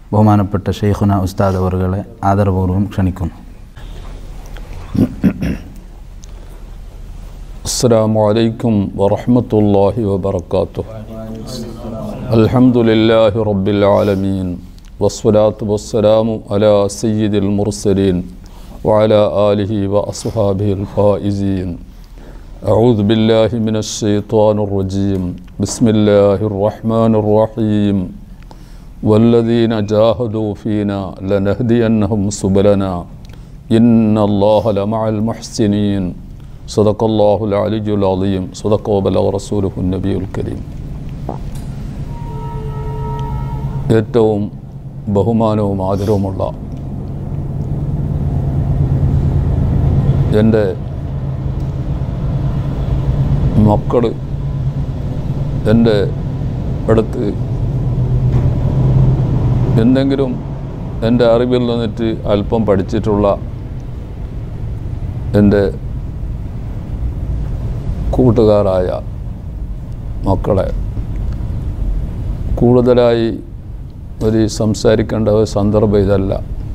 ബഹുമാനപ്പെട്ട ഷെയ്ഖുന ഉസ്താദ് അവറുകളെ ആദരപൂർവ്വം ക്ഷണിക്കുന്നു السلام عليكم ورحمة الله وبركاته الحمد لله رب العالمين والصلاة والسلام على سيد المرسلين وعلى آله وأصحابه الفائزين أعوذ بالله من الشيطان الرجيم بسم الله الرحمن الرحيم والذين جاهدوا فينا لنهدينهم سبلنا إن الله لمع المحسنين صدق الله العلي العظيم صدق وبلغ رسوله النبي الكريم ഏറ്റവും ബഹുമാനവും ആദരവുമുള്ള എൻ്റെ മക്കൾ എൻ്റെ അടുത്ത് എന്തെങ്കിലും എൻ്റെ അറിവിൽ നിന്നിട്ട് അല്പം പഠിച്ചിട്ടുള്ള എൻ്റെ കൂട്ടുകാരായ മക്കളെ കൂടുതലായി ഒരു സംസാരിക്കേണ്ട ഒരു സന്ദർഭം ഇതല്ല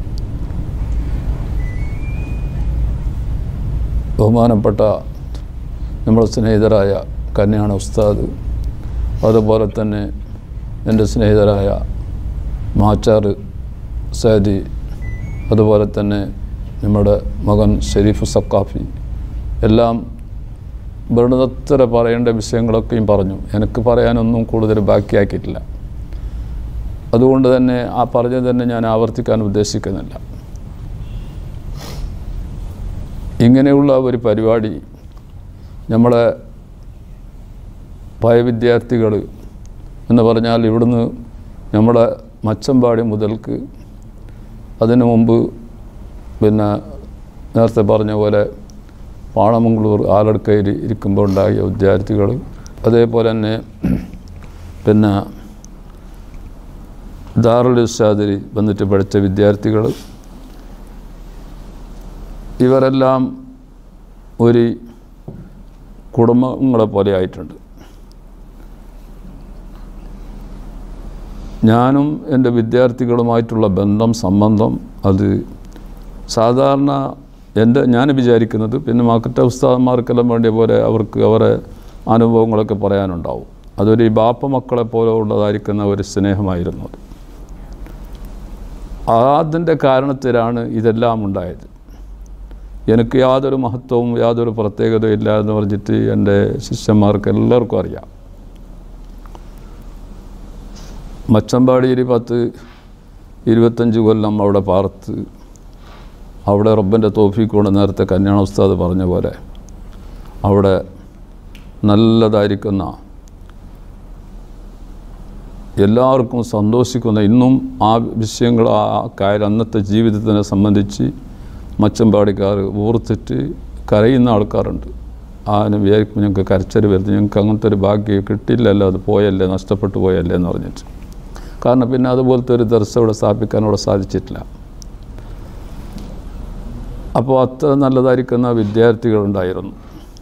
ബഹുമാനപ്പെട്ട നമ്മുടെ സ്നേഹിതരായ കന്യാണ ഉസ്താദ് അതുപോലെ തന്നെ എൻ്റെ സ്നേഹിതരായ മാച്ചാർ സൈദി അതുപോലെ തന്നെ നമ്മുടെ മകൻ ഷെരീഫ് സക്കാഫി എല്ലാം വെറുതത്ര പറയേണ്ട വിഷയങ്ങളൊക്കെയും പറഞ്ഞു എനിക്ക് പറയാനൊന്നും കൂടുതൽ ബാക്കിയാക്കിയിട്ടില്ല അതുകൊണ്ട് തന്നെ ആ പറഞ്ഞത് തന്നെ ഞാൻ ആവർത്തിക്കാൻ ഉദ്ദേശിക്കുന്നില്ല ഇങ്ങനെയുള്ള ഒരു പരിപാടി നമ്മളെ പയ വിദ്യാർത്ഥികൾ എന്ന് പറഞ്ഞാൽ ഇവിടുന്ന് നമ്മുടെ മച്ചമ്പാടി മുതൽക്ക് അതിനു മുമ്പ് പിന്നെ നേരത്തെ പറഞ്ഞ പോലെ പാണമംഗളൂർ ആലടുക്കയിൽ ഇരിക്കുമ്പോൾ ഉണ്ടായ വിദ്യാർത്ഥികൾ അതേപോലെ തന്നെ പിന്നെ ദാറുൽ ഉസ്താദിൽ വന്നിട്ട് പഠിച്ച വിദ്യാർത്ഥികൾ ഇവരെല്ലാം ഒരു കുടുംബങ്ങളെ പോലെ ആയിട്ടുണ്ട് ഞാനും എൻ്റെ വിദ്യാർത്ഥികളുമായിട്ടുള്ള ബന്ധം സംബന്ധം അത് സാധാരണ എൻ്റെ ഞാൻ വിചാരിക്കുന്നത് പിന്നെ മാക്കറ്റ ഉസ്താദന്മാർക്കെല്ലാം വേണ്ടിയ പോലെ അവർക്ക് അവരെ അനുഭവങ്ങളൊക്കെ പറയാനുണ്ടാവും അതൊരു ഈ ബാപ്പ മക്കളെ പോലെ ഉള്ളതായിരിക്കുന്ന ഒരു സ്നേഹമായിരുന്നു അത് അതിൻ്റെ കാരണത്തിലാണ് ഇതെല്ലാം ഉണ്ടായത് എനിക്ക് യാതൊരു മഹത്വവും യാതൊരു പ്രത്യേകതയും ഇല്ല എന്ന് പറഞ്ഞിട്ട് എൻ്റെ ശിഷ്യന്മാർക്ക് എല്ലാവർക്കും അറിയാം മച്ചമ്പാടിയിൽ പത്ത് ഇരുപത്തഞ്ച് കൊല്ലം അവിടെ പാർത്ത് അവിടെ റബ്ബൻ്റെ തോഫിക്കൊണ്ട് നേരത്തെ കല്യാണ ഉസ്താദ് പറഞ്ഞ പോലെ അവിടെ നല്ലതായിരിക്കുന്ന എല്ലാവർക്കും സന്തോഷിക്കുന്ന ഇന്നും ആ വിഷയങ്ങൾ ആ കാര്യം അന്നത്തെ ജീവിതത്തിനെ സംബന്ധിച്ച് മച്ചമ്പാടിക്കാർ ഓർത്തിട്ട് കരയുന്ന ആൾക്കാരുണ്ട് അതിന് വിചാരിക്കും ഞങ്ങൾക്ക് കരച്ചൽ വരുന്നത് ഞങ്ങൾക്ക് അങ്ങനത്തെ ഒരു ഭാഗ്യം കിട്ടിയില്ലല്ലോ അത് പോയല്ലേ നഷ്ടപ്പെട്ടു പോയല്ലേ എന്ന് പറഞ്ഞിട്ട് കാരണം പിന്നെ അതുപോലത്തെ ഒരു ദർശ ഇവിടെ സ്ഥാപിക്കാൻ ഇവിടെ സാധിച്ചിട്ടില്ല അപ്പോൾ അത്ര നല്ലതായിരിക്കുന്ന വിദ്യാർത്ഥികളുണ്ടായിരുന്നു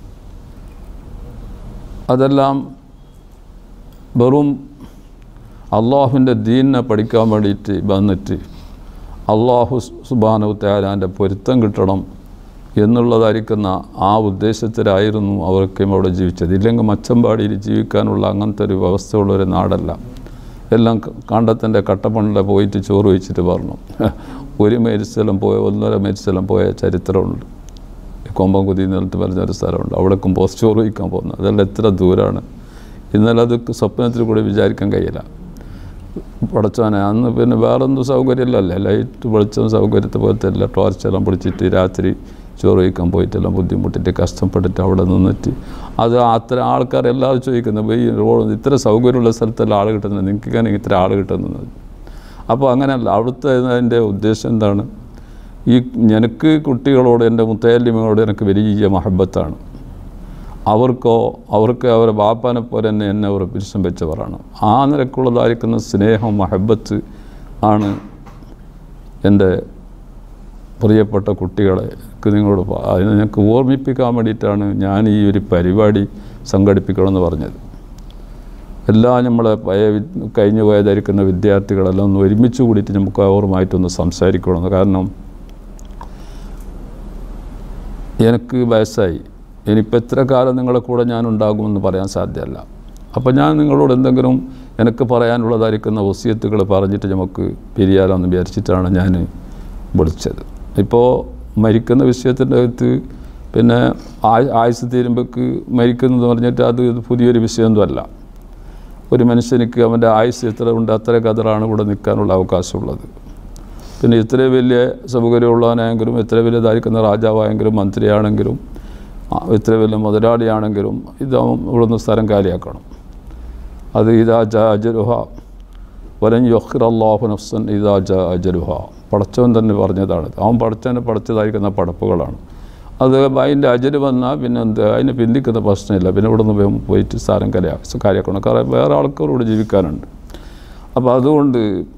അതെല്ലാം വെറും അള്ളാഹുവിൻ്റെ ദീനിനെ പഠിക്കാൻ വേണ്ടിയിട്ട് വന്നിട്ട് അള്ളാഹു സുബാനു തയാലാൻ്റെ പൊരുത്തം കിട്ടണം എന്നുള്ളതായിരിക്കുന്ന ആ ഉദ്ദേശത്തിലായിരുന്നു അവർക്കും അവിടെ ജീവിച്ചത് ഇല്ലെങ്കിൽ മച്ചമ്പാടിയിൽ ജീവിക്കാനുള്ള അങ്ങനത്തെ ഒരു വ്യവസ്ഥയുള്ളൊരു നാടല്ല എല്ലാം കണ്ടത്തിൻ്റെ കട്ടപ്പണിൽ പോയിട്ട് ചോറ് വെച്ചിട്ട് പറഞ്ഞു ഒരു മേരിസ്ഥലം പോയ ഒന്നര മേരിസ്ഥലം പോയ ചരിത്രമുണ്ട് കൊമ്പംകുതി എന്നിട്ട് പറഞ്ഞൊരു സ്ഥലമുണ്ട് അവിടേക്കും പോസ്റ്റ് ചോറ് വയ്ക്കാൻ പോകുന്നത് അതെല്ലാം എത്ര ദൂരമാണ് ഇന്നലെ അത് സ്വപ്നത്തിൽ കൂടി വിചാരിക്കാൻ കഴിയില്ല പടച്ചോനെ അന്ന് പിന്നെ വേറൊന്നും സൗകര്യമില്ലല്ലേ ലൈറ്റ് വെളിച്ചം സൗകര്യത്തെ പോലത്തെ എല്ലാം ടോർച്ചെല്ലാം പിടിച്ചിട്ട് രാത്രി ചോറ് വയ്ക്കാൻ പോയിട്ടെല്ലാം ബുദ്ധിമുട്ടിട്ട് കഷ്ടപ്പെട്ടിട്ട് അവിടെ നിന്നിട്ട് അത് അത്ര ആൾക്കാർ എല്ലാവരും ചോദിക്കുന്നത് ഈ റോഡ് ഇത്ര സൗകര്യമുള്ള സ്ഥലത്തെല്ലാം ആൾ കിട്ടുന്നത് നിങ്ങൾക്ക് ഇത്ര ആൾ കിട്ടുന്നത് അപ്പോൾ അങ്ങനെയല്ല അവിടുത്തെ അതിൻ്റെ ഉദ്ദേശം എന്താണ് ഈ എനിക്ക് കുട്ടികളോട് എൻ്റെ മുത്തയല്ലിമയോട് എനിക്ക് വലിയ മഹബത്താണ് അവർക്കോ അവർക്ക് അവരെ ബാപ്പാനെ പോലെ തന്നെ എന്നെ അവർ പിരിശം വെച്ചവരാണ് ആ നിരക്കുള്ളതായിരിക്കുന്ന സ്നേഹം മഹബത്ത് ആണ് എൻ്റെ പ്രിയപ്പെട്ട കുട്ടികളെ നിങ്ങളോട് അതിനെ ഞങ്ങൾക്ക് ഓർമ്മിപ്പിക്കാൻ വേണ്ടിയിട്ടാണ് ഞാൻ ഈ ഒരു പരിപാടി സംഘടിപ്പിക്കണമെന്ന് പറഞ്ഞത് എല്ലാ നമ്മളെ പഴയ വി- കഴിഞ്ഞു പോയതായിരിക്കുന്ന വിദ്യാർത്ഥികളെല്ലാം ഒന്ന് ഒരുമിച്ച് കൂടിയിട്ട് നമുക്ക് അവരുമായിട്ടൊന്ന് സംസാരിക്കണം കാരണം എനിക്ക് വയസ്സായി ഇനിയിപ്പോൾ എത്ര കാലം നിങ്ങളെ കൂടെ ഞാൻ ഉണ്ടാകുമെന്ന് പറയാൻ സാധ്യമല്ല അപ്പോൾ ഞാൻ നിങ്ങളോട് എന്തെങ്കിലും എനിക്ക് പറയാനുള്ളതായിരിക്കുന്ന വസിയത്തുകൾ പറഞ്ഞിട്ട് നമുക്ക് പിരിയാലോന്ന് വിചാരിച്ചിട്ടാണ് ഞാൻ വിളിച്ചത് ഇപ്പോൾ മരിക്കുന്ന വിഷയത്തിൻ്റെ അകത്ത് പിന്നെ ആ- ആയുസ് തീരുമ്പോൾക്ക് മരിക്കുന്നത് പറഞ്ഞിട്ട് അത് പുതിയൊരു വിഷയമൊന്നുമല്ല ഒരു മനുഷ്യനിക്ക് അവൻ്റെ ആയുസ് എത്ര ഉണ്ട് അത്ര കതറാണ് ഇവിടെ നിൽക്കാനുള്ള അവകാശമുള്ളത് പിന്നെ ഇത്ര വലിയ സൗകര്യമുള്ളവനായെങ്കിലും ഇത്ര വലുതായിരിക്കുന്ന രാജാവായെങ്കിലും മന്ത്രിയാണെങ്കിലും ആ, ഇത്ര വലിയ മുതലാളിയാണെങ്കിലും ഇത് അവൻ ഇവിടുന്ന് സ്ഥലം കാലിയാക്കണം അത് ഇതാ ജ അജലുഹ വലൻ യൊഹ്ർ അള്ളാഹു നഫ്സൻ ഇതാ ജ അജലുഹ പടച്ചവൻ തന്നെ പറഞ്ഞതാണ് അവൻ പടച്ചവനെ പടച്ചതായിരിക്കുന്ന പടപ്പുകളാണ് അത് അതിൻ്റെ അജല് വന്നാൽ പിന്നെ എന്ത് അതിന് പിന്തിക്കുന്ന പ്രശ്നമില്ല പിന്നെ ഇവിടെ നിന്ന് പോയിട്ട് സ്ഥലം കലയാ കാര്യമാക്കണം കാരണം വേറെ ആൾക്കാരോട് ജീവിക്കാനുണ്ട് അപ്പോൾ അതുകൊണ്ട്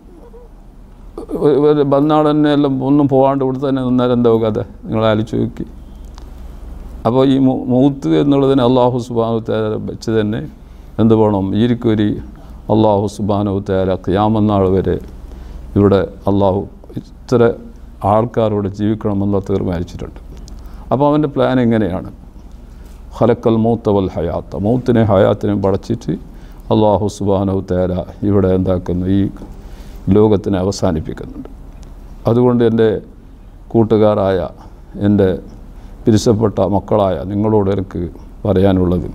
വന്നാൾ തന്നെ എല്ലാം ഒന്നും പോകാണ്ട് ഇവിടെ തന്നെ നിന്നാൽ എന്താവും കഥ നിങ്ങൾ ആലോചിച്ച് നോക്കി അപ്പോൾ ഈ മൂ- മൂത്ത് എന്നുള്ളതിന് അള്ളാഹു സുബാനു തേല വെച്ച് തന്നെ എന്ത് വേണം ഈരിക്കൊരി അള്ളാഹു സുബാനു തേല ക്യാമന്നാൾ വരെ ഇവിടെ അള്ളാഹു ഇത്ര ആൾക്കാരോട് ജീവിക്കണമെന്നുള്ള തീർമാനിച്ചിട്ടുണ്ട് അപ്പോൾ അവൻ്റെ പ്ലാൻ എങ്ങനെയാണ് ഹലക്കൽ മൂത്ത വൽ ഹയാത്ത മൂത്തിനെ ഹയാത്തിനെ പടച്ചിട്ട് അള്ളാഹു സുബാനു തേല ഇവിടെ എന്താക്കുന്നു ഈ ലോകത്തിനെ അവസാനിപ്പിക്കുന്നുണ്ട് അതുകൊണ്ട് എൻ്റെ കൂട്ടുകാരായ എൻ്റെ പിരിച്ചപ്പെട്ട മക്കളായ നിങ്ങളോട് എനിക്ക് പറയാനുള്ളത്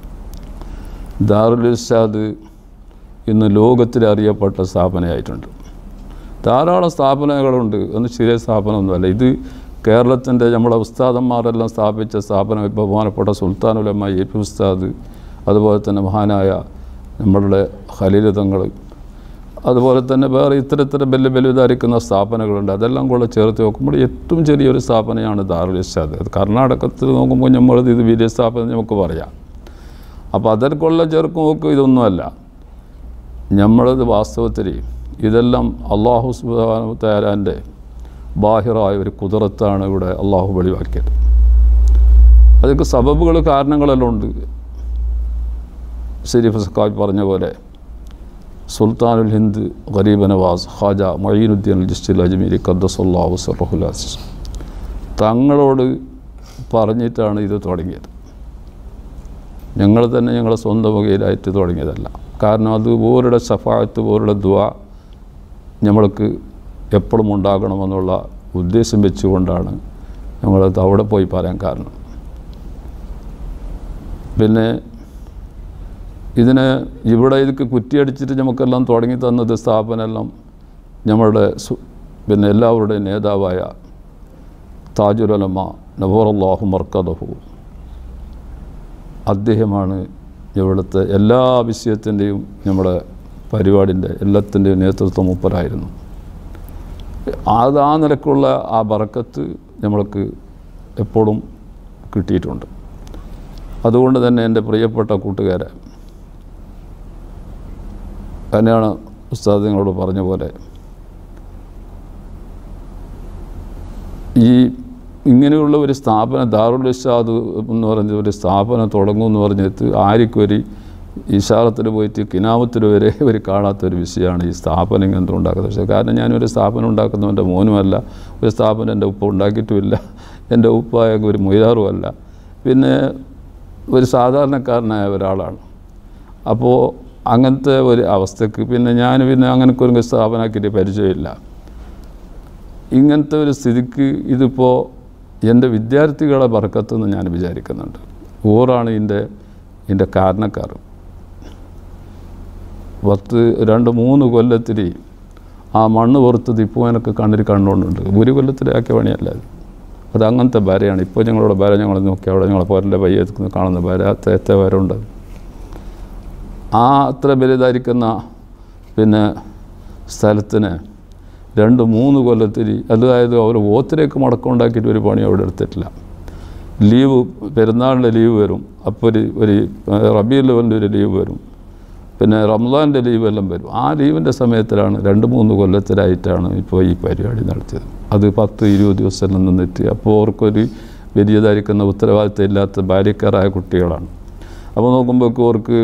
ദാറുൽ ഇർഷാദ് ഇന്ന് ലോകത്തിൽ അറിയപ്പെട്ട സ്ഥാപനമായിട്ടുണ്ട് ധാരാളം സ്ഥാപനങ്ങളുണ്ട് ഒന്ന് ചെറിയ സ്ഥാപനമൊന്നുമല്ല ഇത് കേരളത്തിൻ്റെ നമ്മളെ ഉസ്താദന്മാരെല്ലാം സ്ഥാപിച്ച സ്ഥാപനം ഇപ്പോൾ ബഹുമാനപ്പെട്ട സുൽത്താനുലമ്മ എ പി ഉസ്താദ് അതുപോലെ തന്നെ മഹാനായ നമ്മളുടെ ഖലീലിതങ്ങൾ അതുപോലെ തന്നെ വേറെ ഇത്തരത്തിലെ വലിയ വലുതായിരിക്കുന്ന സ്ഥാപനങ്ങളുണ്ട് അതെല്ലാം കൂടെ ചേർത്ത് നോക്കുമ്പോൾ ഏറ്റവും ചെറിയൊരു സ്ഥാപനമാണ് ദാറുൽ ഇർഷാദ് അത് കർണാടകത്തിൽ നോക്കുമ്പോൾ നമ്മൾ ഇത് വലിയ സ്ഥാപനം നമുക്ക് പറയാം അപ്പോൾ അതற்കൊള്ള ചേർക്കും നോക്കും ഇതൊന്നുമല്ല നമ്മളത് വാസ്തവത്തിൽ ഇതെല്ലാം അള്ളാഹു സുബാനുത്താരാൻ്റെ ബാഹിറായ ഒരു കുതിരത്താണ് ഇവിടെ അള്ളാഹു വെളിവാക്കിയത് അതൊക്കെ സബബുകൾ കാരണങ്ങളെല്ലാം ഉണ്ട് ഷെരീഫ് സക്കാബ് പറഞ്ഞ പോലെ സുൽത്താനുൽ ഹിന്ദ് ഗരീബ് നവാസ് ഖാജ മൊയ്നുദ്ദീൻ അൽ ജിസ്റ്റിൽ അജ്മീരി ഖദ്ദസുല്ലാഹു സറഹുലാസ് തങ്ങളോട് പറഞ്ഞിട്ടാണ് ഇത് തുടങ്ങിയത് ഞങ്ങൾ തന്നെ ഞങ്ങളെ സ്വന്തം വകയിലായിട്ട് തുടങ്ങിയതല്ല കാരണം അത് ഓരുടെ സഫായത്ത് ഓരുടെ ദുവ നമ്മൾക്ക് എപ്പോഴും ഉണ്ടാകണമെന്നുള്ള ഉദ്ദേശം വെച്ചുകൊണ്ടാണ് നമ്മളത് അവിടെ പോയി പറയാൻ കാരണം പിന്നെ ഇതിനെ ഇവിടെ ഇതൊക്കെ കുറ്റിയടിച്ചിട്ട് നമുക്കെല്ലാം തുടങ്ങി തന്നത് സ്ഥാപനമെല്ലാം നമ്മളുടെ സു- പിന്നെ എല്ലാവരുടെയും നേതാവായ താജുലമ നബോറല്ലാഹു മർക്കദഹു അദ്ദേഹമാണ് ഇവിടുത്തെ എല്ലാ വിഷയത്തിൻ്റെയും നമ്മുടെ പരിപാടിൻ്റെ എല്ലാത്തിൻ്റെയും നേതൃത്വം മൂപ്പരായിരുന്നു അത് ആ നിലക്കുള്ള ആ ബറക്കത്ത് നമ്മൾക്ക് എപ്പോഴും കിട്ടിയിട്ടുണ്ട് അതുകൊണ്ട് തന്നെ എൻ്റെ പ്രിയപ്പെട്ട കൂട്ടുകാരെ തന്നെയാണ് ഉസ്താദ് നിങ്ങളോട് പറഞ്ഞ പോലെ ഈ ഇങ്ങനെയുള്ള ഒരു സ്ഥാപനം ദാറുൽ ഇഷാദ് എന്ന് പറഞ്ഞ ഒരു സ്ഥാപനം തുടങ്ങും എന്ന് പറഞ്ഞിട്ട് ആർക്കും ഒരു ഇഷാറത്തിൽ പോയിട്ട് കിനാമത്തിൽ വരെ ഒരു കാണാത്തൊരു വിഷയമാണ് ഈ സ്ഥാപനം ഇങ്ങനത്തെ ഉണ്ടാക്കുന്നത് പക്ഷേ കാരണം ഞാനൊരു സ്ഥാപനം ഉണ്ടാക്കുന്നവൻ്റെ മോനുമല്ല ഒരു സ്ഥാപനം എൻ്റെ ഉപ്പ ഉണ്ടാക്കിയിട്ടുമില്ല എൻ്റെ ഉപ്പായ ഒരു മൊയ്താറുമല്ല പിന്നെ ഒരു സാധാരണക്കാരനായ ഒരാളാണ് അപ്പോൾ അങ്ങനത്തെ ഒരു അവസ്ഥക്ക് പിന്നെ ഞാൻ പിന്നെ അങ്ങനത്തെ ഒരു സ്ഥാപനമാക്കിയിട്ട് പരിചയമില്ല ഇങ്ങനത്തെ ഒരു സ്ഥിതിക്ക് ഇതിപ്പോൾ എൻ്റെ വിദ്യാർത്ഥികളെ ബർക്കത്തെന്ന് ഞാൻ വിചാരിക്കുന്നുണ്ട് ഓറാണ് ഇതിൻ്റെ ഇതിൻ്റെ കാരണക്കാർ പത്ത് രണ്ട് മൂന്ന് കൊല്ലത്തിൽ ആ മണ്ണ് പുറത്തത് ഇപ്പോൾ എനിക്ക് കണ്ണിൽ കണ്ടുകൊണ്ടുണ്ട് ഒരു കൊല്ലത്തിലാക്കിയ പണിയല്ല അത് അത് അങ്ങനത്തെ വരയാണ് ഇപ്പോൾ ഞങ്ങളുടെ വര ഞങ്ങൾ നോക്കി അവിടെ ഞങ്ങളെ പോരൻ്റെ പയ്യത്ത് കാണുന്ന വര അത്ര വര ഉണ്ട് ആ അത്ര വലുതായിരിക്കുന്ന പിന്നെ സ്ഥലത്തിന് രണ്ട് മൂന്ന് കൊല്ലത്തിൽ അതായത് അവർ ഓത്തിലേക്ക് മടക്കം ഉണ്ടാക്കിയിട്ട് ഒരു പണി അവിടെ എടുത്തിട്ടില്ല ലീവ് പെരുന്നാളിൻ്റെ ലീവ് വരും അപ്പോൾ ഒരു ഒരു റബീ ലെവലിൻ്റെ ഒരു ലീവ് വരും പിന്നെ റംസാൻ്റെ ലീവ് എല്ലാം വരും ആ ലീവിൻ്റെ സമയത്തിലാണ് രണ്ട് മൂന്ന് കൊല്ലത്തിലായിട്ടാണ് ഇപ്പോൾ ഈ പരിപാടി നടത്തിയത് അത് പത്ത് ഇരുപത് ദിവസം നിന്നിട്ട് അപ്പോൾ അവർക്കൊരു വലിയതായിരിക്കുന്ന ഉത്തരവാദിത്തം ഇല്ലാത്ത ബാല്യക്കാരായ കുട്ടികളാണ് അപ്പോൾ നോക്കുമ്പോൾ അവർക്ക്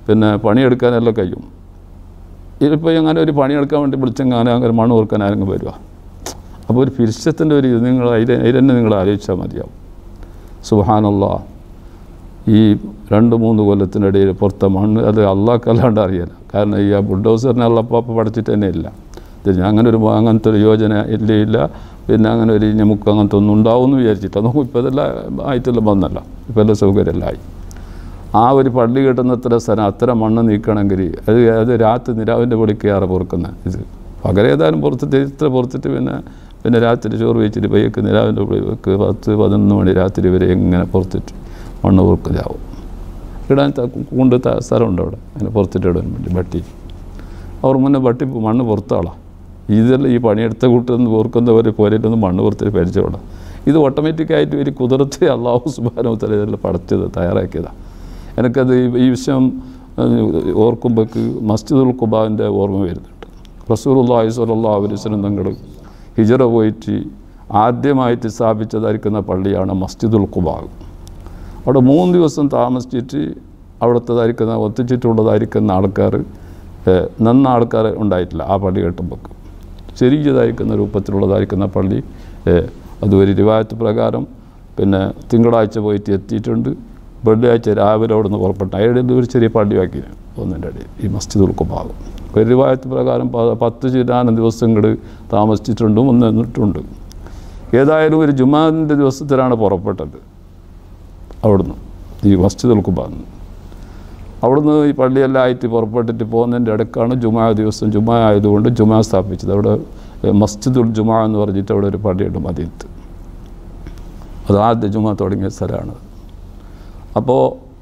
പിന്നെ പണിയെടുക്കാനെല്ലാം കഴിയും ഇതിപ്പോൾ അങ്ങനെ ഒരു പണിയെടുക്കാൻ വേണ്ടി വിളിച്ചെങ്ങനെ അങ്ങനെ മണ്ണ് ഓർക്കാൻ ആരെങ്കിലും വരുക അപ്പോൾ ഒരു ഫിരിശത്തിൻ്റെ ഒരു ഇത് നിങ്ങൾ അതിൽ അതിലെന്നെ നിങ്ങൾ ആലോചിച്ചാൽ മതിയാവും സുഹാനല്ല ഈ രണ്ട് മൂന്ന് കൊല്ലത്തിനിടയിൽ പുറത്തെ മണ്ണ് അത് അള്ളാഹ്ക്കല്ലാണ്ട് അറിയില്ല കാരണം ഈ ബുൾഡോസറിനെ അള്ളപ്പാപ്പ പഠിച്ചിട്ട് തന്നെ ഇല്ല ഇത് ഞാൻ അങ്ങനെ ഒരു അങ്ങനത്തെ ഒരു യോജന ഇല്ലേ ഇല്ല പിന്നെ അങ്ങനെ ഒരു നമുക്ക് അങ്ങനത്തെ ഒന്നും ഉണ്ടാവും എന്ന് വിചാരിച്ചിട്ട് നോക്കും ഇപ്പോൾ ഇതെല്ലാം ആയിട്ടെല്ലാം വന്നല്ല ഇപ്പോൾ എല്ലാം സൗകര്യമെല്ലാം ആയി ആ ഒരു പള്ളി കിട്ടുന്ന അത്ര സ്ഥലം അത്ര മണ്ണ് നീക്കണമെങ്കിൽ അത് അത് രാത്രി നിരാവിൻ്റെ പൊളിക്കാറ് പൊറുക്കുന്ന ഇത് പകരം ഏതായാലും പുറത്തിട്ട് ഇത്ര പുറത്തിട്ട് പിന്നെ പിന്നെ രാത്രി ചോറ് വെച്ചിട്ട് പയ്യക്ക് നിരാവിൻ്റെ പൊളിക്ക് പത്ത് പതിനൊന്ന് മണി രാത്രി വരെ എങ്ങനെ പുറത്തിട്ട് മണ്ണ് പൊറുക്കലാവും ഇടാൻ ത- കൊണ്ട് ത- സ്ഥലമുണ്ട് അവിടെ അങ്ങനെ പുറത്തിട്ട് ഇടാൻ വേണ്ടി ബട്ടി അവർ മുന്നേ ബട്ടി മണ്ണ് പുറത്താളാം ഇതെല്ലാം ഈ പണിയെടുത്ത കൂട്ടുന്ന ഓർക്കുന്നവർ പോരേറ്റൊന്നും മണ്ണ് പുറത്തിട്ട് പരിചയമുള്ള ഇത് ഓട്ടോമാറ്റിക്കായിട്ട് ഒരു കുതിർത്ത് അള്ളാഹു സുബാനോ തല ഇതെല്ലാം പടച്ചത് തയ്യാറാക്കിയതാണ് എനിക്കത് ഈ- ഈ വിഷയം ഓർക്കുമ്പോൾക്ക് മസ്ജിദുൽ ഖുബാവിൻ്റെ ഓർമ്മ വരുന്നുണ്ട് റസൂലുള്ളാഹി സ്വല്ലല്ലാഹു അലൈഹി വസല്ലം തങ്ങൾ ഹിജറ പോയിട്ട് ആദ്യമായിട്ട് സ്ഥാപിച്ചതായിരിക്കുന്ന പള്ളിയാണ് മസ്ജിദുൽ ഖുബാവ് അവിടെ മൂന്ന് ദിവസം താമസിച്ചിട്ട് അവിടുത്തേതായിരിക്കുന്ന ഒത്തിച്ചിട്ടുള്ളതായിരിക്കുന്ന ആൾക്കാർ ഏഹ്, നന്ന ആൾക്കാർ ഉണ്ടായിട്ടില്ല ആ പള്ളി കെട്ടുമ്പോൾ ചെറിയതായിരിക്കുന്ന രൂപത്തിലുള്ളതായിരിക്കുന്ന പള്ളി ഏഹ്, അത് ഒരു റിവായത്ത് പ്രകാരം പിന്നെ തിങ്കളാഴ്ച പോയിട്ട് എത്തിയിട്ടുണ്ട് വെള്ളിയാഴ്ച രാവിലെ അവിടെ നിന്ന് പുറപ്പെട്ടു അതിൻ്റെ ഒരു ചെറിയ പള്ളിയാക്കി ഒന്നിൻ്റെ അടിയിൽ ഈ മസ്ജിദുൽ കുബാവ് ഒരു റിവായത്ത് പ്രകാരം പ- പത്ത് ചിരാനം ദിവസങ്ങൾ താമസിച്ചിട്ടുണ്ട് ഒന്ന് നിന്നിട്ടുണ്ട് ഏതായാലും ഒരു ജുമാൻ്റെ ദിവസത്തിലാണ് പുറപ്പെട്ടത് അവിടുന്ന് ഈ മസ്ജിദുൽ കുബാന്ന് അവിടുന്ന് ഈ പള്ളിയെല്ലാം ആയിട്ട് പുറപ്പെട്ടിട്ട് പോകുന്നതിൻ്റെ ഇടയ്ക്കാണ് ജുമാ ദിവസം ജുമാ ആയതുകൊണ്ട് ജുമാ സ്ഥാപിച്ചത് അവിടെ ഏഹ്, മസ്ജിദുൽ ജുമാ എന്ന് പറഞ്ഞിട്ട് അവിടെ ഒരു പള്ളിയുണ്ട് മദീനത്ത് അത് ആദ്യ ജുമാ തുടങ്ങിയ സ്ഥലമാണ് അപ്പോൾ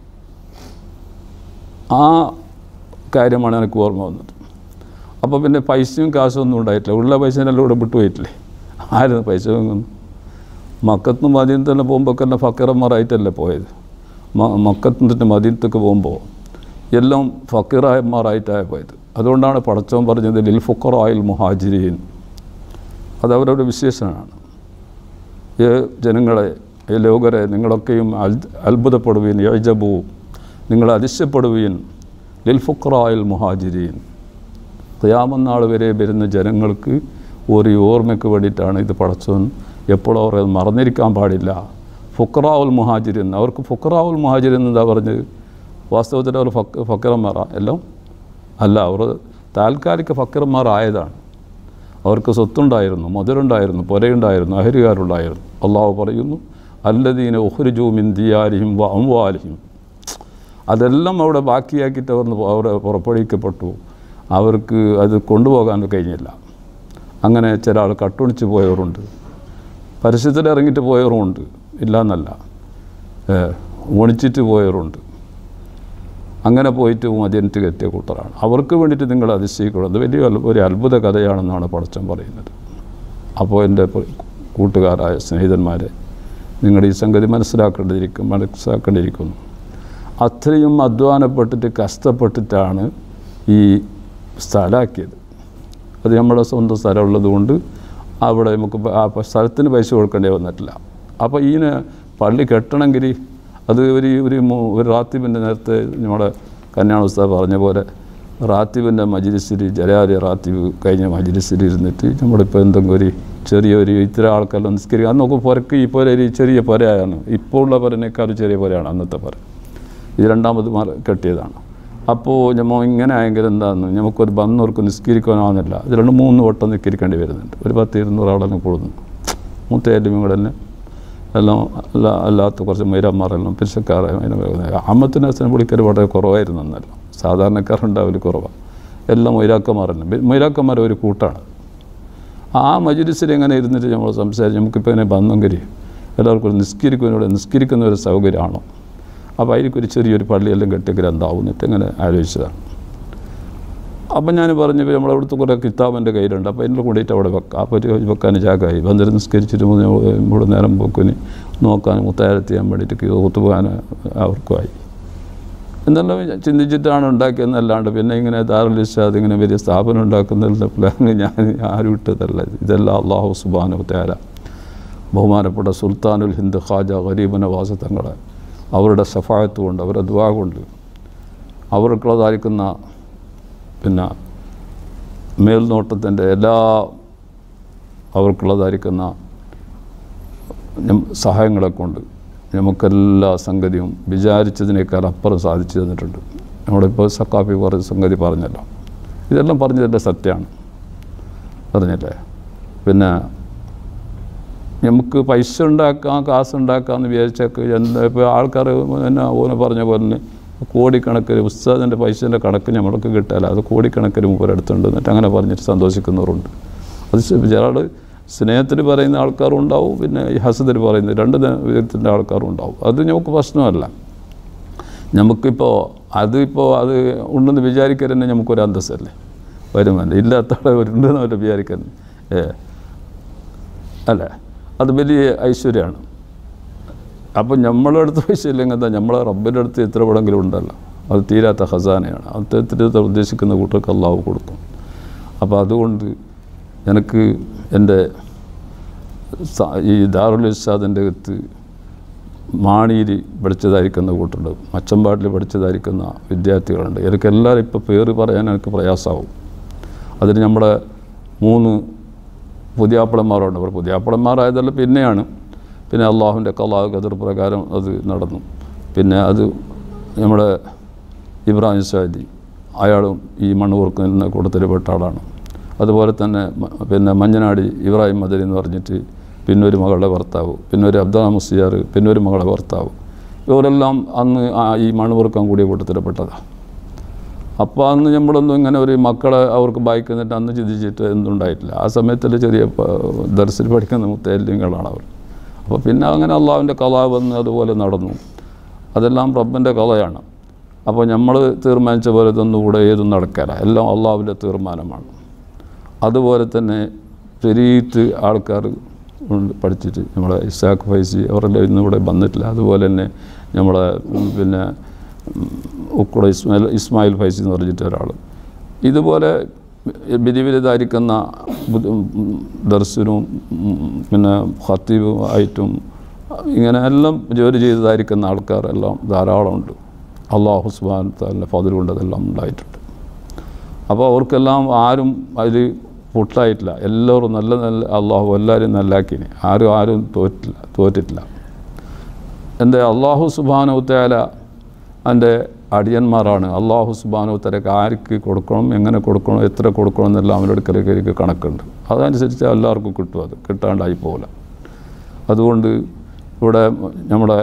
ആ കാര്യമാണ് എനിക്ക് ഓർമ്മ വന്നത് അപ്പോൾ പിന്നെ പൈസയും കാശും ഒന്നും ഉണ്ടായിട്ടില്ല ഉള്ള പൈസേനെല്ലാം ഇവിടെ വിട്ടുപോയിട്ടില്ലേ ആയിരുന്നു പൈസ വാങ്ങുന്നു മക്കത്തുനിന്ന് മദീനത്തന്നെ പോകുമ്പോൾ തന്നെ ഫക്കീറന്മാരായിട്ടല്ലേ പോയത് മ- മക്കത്തുനിന്ന് മദീനത്തേക്ക് പോകുമ്പോൾ എല്ലാം ഫക്കീറായന്മാരായിട്ടാണ് പോയത് അതുകൊണ്ടാണ് പടച്ചവൻ പറഞ്ഞത് ലിൽ ഫുക്കറായിൽ മുഹാജിരീൻ അത് അവരുടെ വിശേഷണമാണ് ഏ ജനങ്ങളെ ഏ ലോകരെ നിങ്ങളൊക്കെയും അൽ- അത്ഭുതപ്പെടുവീൻ യജബു നിങ്ങൾ അതിശയപ്പെടുവീൻ ലിൽ ഫുക്കറായിൽ മുഹാജിരീൻ ഖിയാമന്നാൾ വരെ വരുന്ന ജനങ്ങൾക്ക് ഒരു ഓർമ്മയ്ക്ക് വേണ്ടിയിട്ടാണ് ഇത് പടച്ചവൻ എപ്പോഴും അവർ അത് മറന്നിരിക്കാൻ പാടില്ല ഫുക്രാവുൽ മുഹാജിരിൻ അവർക്ക് ഫുക്രാവുൽ മുഹാജിരിൻ എന്താ പറഞ്ഞത് വാസ്തവത്തിൽ അവർ ഫക്ക് ഫക്കറന്മാരാ എല്ലാം അല്ല അവർ താൽക്കാലിക ഫക്കറന്മാരായതാണ് അവർക്ക് സ്വത്തുണ്ടായിരുന്നു മുതലുണ്ടായിരുന്നു പുരയുണ്ടായിരുന്നു അഹരികാരുണ്ടായിരുന്നു അള്ളാഹു പറയുന്നു അല്ലദീന ഉഹ്രിജു മിൻ ദിയാരിഹിം വ അംവാലിഹിം അതെല്ലാം അവിടെ ബാക്കിയാക്കിയിട്ട് അവർ അവിടെ പുറപ്പെടുവിക്കപ്പെട്ടു അവർക്ക് അത് കൊണ്ടുപോകാൻ കഴിഞ്ഞില്ല അങ്ങനെ ചില ആൾ കട്ടുണിച്ച് പോയവരുണ്ട് പരസ്യത്തിൽ ഇറങ്ങിയിട്ട് പോയവരുമുണ്ട് ഇല്ല എന്നല്ല ഒണിച്ചിട്ട് പോയവരുണ്ട് അങ്ങനെ പോയിട്ട് മദ്യനറ്റ് എത്തിയ കൂട്ടരാണ് അവർക്ക് വേണ്ടിയിട്ട് നിങ്ങൾ അതിശയിക്കണം അത് വലിയ അൽ- ഒരു അത്ഭുത കഥയാണെന്നാണ് പടച്ചൻ പറയുന്നത് അപ്പോൾ എൻ്റെ പ- കൂട്ടുകാരായ സ്നേഹിതന്മാരെ നിങ്ങൾ ഈ സംഗതി മനസ്സിലാക്കേണ്ടിയിരിക്കും മനസ്സിലാക്കേണ്ടിയിരിക്കുന്നു അത്രയും അധ്വാനപ്പെട്ടിട്ട് കഷ്ടപ്പെട്ടിട്ടാണ് ഈ സ്ഥലമാക്കിയത് അത് നമ്മുടെ സ്വന്തം സ്ഥലമുള്ളത് കൊണ്ട് അവിടെ നമുക്ക് പ- ആ പ- സ്ഥലത്തിന് പൈസ കൊടുക്കേണ്ടി വന്നിട്ടില്ല അപ്പോൾ ഈന് പള്ളി കെട്ടണമെങ്കിൽ അത് ഒരു ഒരു മു- ഒരു റാത്തിബിൻ്റെ നേരത്തെ നമ്മുടെ കല്യാണ ഉസ്താദ് പറഞ്ഞ പോലെ റാത്തിബിൻ്റെ മജിലിസിൽ ജലാരി റാത്തിബ് കഴിഞ്ഞ മജിലിസിൽ ഇരുന്നിട്ട് നമ്മളിപ്പോൾ എന്തെങ്കിലും ഒരു ചെറിയ ഒരു ഇത്ര ആൾക്കെല്ലാം നിസ്കരിക്കുക അന്ന് നോക്കും പുരക്ക് ഈ പുര ഒരു ചെറിയ പുരയാണ് ഇപ്പോൾ ഉള്ള പുരനേക്കാൾ ചെറിയ പുരയാണ് അന്നത്തെ പുര ഇത് രണ്ടാമത് മാറി കെട്ടിയതാണ് അപ്പോൾ നമ്മൾ ഇങ്ങനെ ആയെങ്കിൽ എന്താണെന്ന് നമുക്കൊരു ബന്നോർക്ക് നിസ്കരിക്കാനാവുന്നില്ല ഇത് രണ്ട് മൂന്ന് വട്ടം നിസ്കരിക്കേണ്ടി വരുന്നുണ്ട് ഒരു പത്ത് ഇരുന്നൂറ് ആളെല്ലാം കൂടുന്നു മൂത്തയാലും കൂടെ തന്നെ എല്ലാം അല്ല അല്ലാത്ത കുറച്ച് മൈരന്മാരെല്ലാം പിരിശക്കാരെ അമ്മത്തിന് അച്ഛനെ വിളിക്കൽ വളരെ കുറവായിരുന്നു എന്നല്ല സാധാരണക്കാരുണ്ടാവില്ല കുറവാണ് എല്ലാം മൈരാക്കന്മാരല്ല മൈരാക്കന്മാർ ഒരു കൂട്ടാണ് ആ മജിലിസിൽ എങ്ങനെ ഇരുന്നിട്ട് നമ്മൾ സംസാരിച്ച് നമുക്കിപ്പോൾ ഇങ്ങനെ ബന്ധങ്കരി എല്ലാവർക്കും ഒരു നിസ്കരിക്കുന്നവരുടെ നിസ്കരിക്കുന്ന ഒരു സൗകര്യമാണോ അപ്പോൾ അതിലേക്ക് ഒരു ചെറിയൊരു പള്ളിയെല്ലാം കെട്ടിയെങ്കിൽ എന്താവുന്നിട്ട് ഇങ്ങനെ ആലോചിച്ചതാണ് അപ്പം ഞാൻ പറഞ്ഞു "ഇപ്പം നമ്മളെ അവിടുത്തെ കുറേ കിതാബ് എൻ്റെ കയ്യിലുണ്ട് അപ്പോൾ അതിൻ്റെ കൊണ്ടിട്ട് അവിടെ വെക്കാം അപ്പോൾ ഒരു വെക്കാൻ ജാഗായി ബന്ധം നിസ്കരിച്ചിട്ട് മൂന്ന് ഇവിടെ നേരം പോക്കിന് നോക്കാൻ മുത്താരത്ത് ചെയ്യാൻ വേണ്ടിയിട്ട് ഒത്തുപോകാൻ അവർക്കുമായി എന്നെല്ലാം ചിന്തിച്ചിട്ടാണ് ഉണ്ടാക്കിയെന്നല്ലാണ്ട് പിന്നെ ഇങ്ങനെ ദാറുലിഷാദ് ഇങ്ങനെ വലിയ സ്ഥാപനം ഉണ്ടാക്കുന്നതിൻ്റെ പ്ലാൻ ഞാൻ ആരും ഇട്ടതല്ല ഇതെല്ലാം അള്ളാഹു സുബാനു തേര ബഹുമാനപ്പെട്ട സുൽത്താനുൽ ഹിന്ദ് ഖാജ ഗരീബ് നവാസ് തങ്ങളെ അവരുടെ സഫായത്ത് കൊണ്ട് അവരുടെ ദ്വാ കൊണ്ട് അവർക്കുള്ളതായിരിക്കുന്ന പിന്നെ മേൽനോട്ടത്തിൻ്റെ എല്ലാ അവർക്കുള്ളതായിരിക്കുന്ന ഞം- സഹായങ്ങളെ കൊണ്ട് നമുക്കെല്ലാ സംഗതിയും വിചാരിച്ചതിനേക്കാൾ അപ്പുറം സാധിച്ചു തന്നിട്ടുണ്ട് നമ്മളിപ്പോൾ സക്കാഫി പറഞ്ഞ സംഗതി പറഞ്ഞല്ലോ ഇതെല്ലാം പറഞ്ഞതിൻ്റെ സത്യമാണ് പറഞ്ഞല്ലേ പിന്നെ നമുക്ക് പൈസ ഉണ്ടാക്കാം കാശ് ഉണ്ടാക്കാമെന്ന് വിചാരിച്ചൊക്കെ എന്താ ഇപ്പോൾ ആൾക്കാർ പിന്നെ ഓനെ പറഞ്ഞ പോലെ തന്നെ കോടിക്കണക്കിന് ഉസ്താദിൻ്റെ പൈസേൻ്റെ കണക്ക് നമ്മൾക്ക് കിട്ടാല്ല അത് കോടിക്കണക്കിന് മൂപ്പരെടുത്തുണ്ട് എന്നിട്ട് അങ്ങനെ പറഞ്ഞിട്ട് സന്തോഷിക്കുന്നവരുണ്ട് അത് ചിലയാൾ സ്നേഹത്തിൽ പറയുന്ന ആൾക്കാരും ഉണ്ടാവും പിന്നെ ഈ ഹസത്തിൽ പറയുന്ന രണ്ട് വിധത്തിൻ്റെ ആൾക്കാരും ഉണ്ടാവും അത് നമുക്ക് പ്രശ്നമല്ല നമുക്കിപ്പോൾ അതിപ്പോൾ അത് ഉണ്ടെന്ന് വിചാരിക്കാൻ തന്നെ നമുക്കൊരു അന്തസ്സല്ലേ വരുമാനം ഇല്ലാത്ത ആളെ ഉണ്ടെന്ന് അവരെ വിചാരിക്കാൻ ഏ അല്ലേ അത് വലിയ ഐശ്വര്യമാണ് അപ്പം നമ്മളെ അടുത്ത് പൈസ ഇല്ലെങ്കിൽ എന്താ നമ്മളെ റബ്ബിൻ്റെ അടുത്ത് എത്ര വേണമെങ്കിലും ഉണ്ടല്ലോ അത് തീരാത്ത ഖസാനയാണ് അത്തരത്തിൽ ഉദ്ദേശിക്കുന്ന കൂട്ടർക്ക് അള്ളാഹു കൊടുക്കും അപ്പോൾ അതുകൊണ്ട് എനിക്ക് എൻ്റെ സ- ഈ ദാറുൽ ഇസ്സാദിൻ്റെ അകത്ത് മാണിയിൽ പഠിച്ചതായിരിക്കുന്ന കൂട്ടുണ്ട് മച്ചമ്പാട്ടിൽ പഠിച്ചതായിരിക്കുന്ന വിദ്യാർത്ഥികളുണ്ട് എനിക്ക് എല്ലാവരും ഇപ്പോൾ പേര് പറയാൻ എനിക്ക് പ്രയാസമാവും അതിന് നമ്മുടെ മൂന്ന് പുതിയാപ്പളന്മാരുണ്ട് അവർ പുതിയാപ്പളന്മാരായതല്ല പിന്നെയാണ് പിന്നെ അള്ളാഹുവിൻ്റെ കലാ ഖദർ പ്രകാരം അത് നടന്നു പിന്നെ അത് നമ്മുടെ ഇബ്രാഹിം സാദി അയാളും ഈ മണ്ണൂർക്ക് നിന്ന കൂട്ടത്തിൽപ്പെട്ട ആളാണ് അതുപോലെ തന്നെ മ- പിന്നെ മഞ്ഞനാടി ഇബ്രാഹിം മദരി എന്ന് പറഞ്ഞിട്ട് പിന്നെ ഒരു മകളുടെ ഭർത്താവ് പിന്നെ ഒരു അബ്ദുൽ മുസിയാർ പിന്നെ ഒരു മകളുടെ ഭർത്താവ് ഇവരെല്ലാം അന്ന് ആ ഈ മണ്ണുപുറക്കാൻ കൂടിയ കൂട്ടത്തിൽപ്പെട്ടതാണ് അപ്പോൾ അന്ന് നമ്മളൊന്നും ഇങ്ങനെ ഒരു മക്കളെ അവർക്ക് ബായിക്കുന്നിട്ട് അന്ന് ചിന്തിച്ചിട്ട് എന്തുണ്ടായിട്ടില്ല ആ സമയത്തിൽ ചെറിയ പ- ദർശനം പഠിക്കുന്ന മുത്തേല്യങ്ങളാണ് അവർ അപ്പോൾ പിന്നെ അങ്ങനെ അള്ളാഹുവിൻ്റെ കഥ വന്ന് അതുപോലെ നടന്നു അതെല്ലാം റബ്ബിൻ്റെ കഥയാണ് അപ്പോൾ നമ്മൾ തീരുമാനിച്ച പോലെ ഇതൊന്നും കൂടെ ഏതും നടക്കില്ല എല്ലാം അള്ളാഹുവിൻ്റെ തീരുമാനമാണ് അതുപോലെ തന്നെ പെരീറ്റ് ആൾക്കാർ ഉണ്ട് പഠിച്ചിട്ട് നമ്മളെ ഇസാഖ് ഫൈസി അവരെല്ലാം ഇന്നും ഇവിടെ വന്നിട്ടില്ല അതുപോലെ തന്നെ നമ്മളെ ഉം, പിന്നെ ഉക്കുട ഇസ്മായിൽ ഇസ്മായിൽ ഫൈസി എന്ന് പറഞ്ഞിട്ട് ഒരാൾ ഇതുപോലെ വിധി വിരുദ്ധായിരിക്കുന്ന ദർശനും പിന്നെ ഖത്തീബും ആയിട്ടും ഇങ്ങനെ എല്ലാം ജോലി ചെയ്തതായിരിക്കുന്ന ആൾക്കാരെല്ലാം ധാരാളമുണ്ട് അള്ളാഹു സുബാൻ താലിൻ്റെ ഫതിൽ കൊണ്ട് അതെല്ലാം ഉണ്ടായിട്ടുണ്ട് അപ്പോൾ അവർക്കെല്ലാം ആരും അതിൽ പൊട്ടായിട്ടില്ല എല്ലാവരും നല്ല നല്ല അള്ളാഹു എല്ലാവരും നല്ലാക്കിനി ആരും ആരും തോറ്റില്ല തോറ്റിട്ടില്ല എൻ്റെ അള്ളാഹു സുബാനവുത്തേല എൻ്റെ അടിയന്മാരാണ് അള്ളാഹു സുബാനവുത്തരക്ക് ആർക്ക് കൊടുക്കണം എങ്ങനെ കൊടുക്കണം എത്ര കൊടുക്കണം എന്നെല്ലാം അവരുടെ അടുക്കലേക്ക് കണക്കുണ്ട് അതനുസരിച്ച് എല്ലാവർക്കും കിട്ടും അത് കിട്ടാണ്ടായി പോകില്ല അതുകൊണ്ട് ഇവിടെ നമ്മുടെ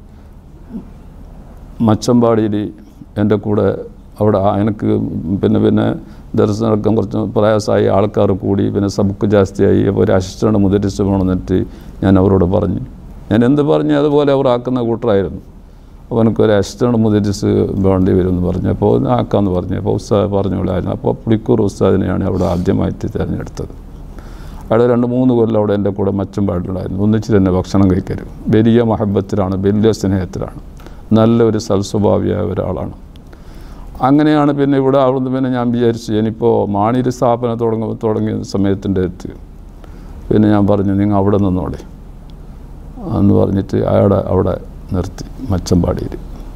മച്ചമ്പാടിയിൽ എൻ്റെ കൂടെ അവിടെ ആ- എനിക്ക് പിന്നെ പിന്നെ ദർശനമൊക്കെ കുറച്ച് പ്രയാസമായി ആൾക്കാർ കൂടി പിന്നെ സബുക്ക് ജാസ്തിയായി അപ്പോൾ ഒരു അസിസ്റ്റൻ്റ് മുതലിച്ച് വേണമെന്നിട്ട് ഞാൻ അവരോട് പറഞ്ഞു ഞാൻ എന്ത് പറഞ്ഞു അതുപോലെ അവർ ആക്കുന്ന കൂട്ടറായിരുന്നു അപ്പോൾ എനിക്കൊരു അസിസ്റ്റൻ്റ് മുതലിച്ച് വേണ്ടി വരുമെന്ന് പറഞ്ഞു അപ്പോൾ ആക്കാമെന്ന് പറഞ്ഞു അപ്പോൾ ഉസ്താദ് പറഞ്ഞോളായിരുന്നു അപ്പോൾ പുളിക്കൂർ ഉസ്താദിനെയാണ് അവിടെ ആദ്യമായിട്ട് തിരഞ്ഞെടുത്തത് അയാൾ രണ്ട് മൂന്ന് കൊല്ലം അവിടെ എൻ്റെ കൂടെ മച്ചം പാടിലുണ്ടായിരുന്നു ഒന്നിച്ച് തന്നെ ഭക്ഷണം കഴിക്കരുത് വലിയ മഹബത്തിലാണ് വലിയ സ്നേഹത്തിലാണ് നല്ലൊരു സൽസ്വഭാവിയായ ഒരാളാണ് അങ്ങനെയാണ് പിന്നെ ഇവിടെ അവിടുന്ന് പിന്നെ ഞാൻ വിചാരിച്ചു ഇനിയിപ്പോൾ മാണിയിൽ സ്ഥാപനം തുടങ്ങ തുടങ്ങിയ സമയത്തിൻ്റെ എത്തി പിന്നെ ഞാൻ പറഞ്ഞു നിങ്ങൾ അവിടെ നിന്നോളെ എന്ന് പറഞ്ഞിട്ട് അയാളെ അവിടെ നിർത്തി മച്ചമ്പാടിയിൽ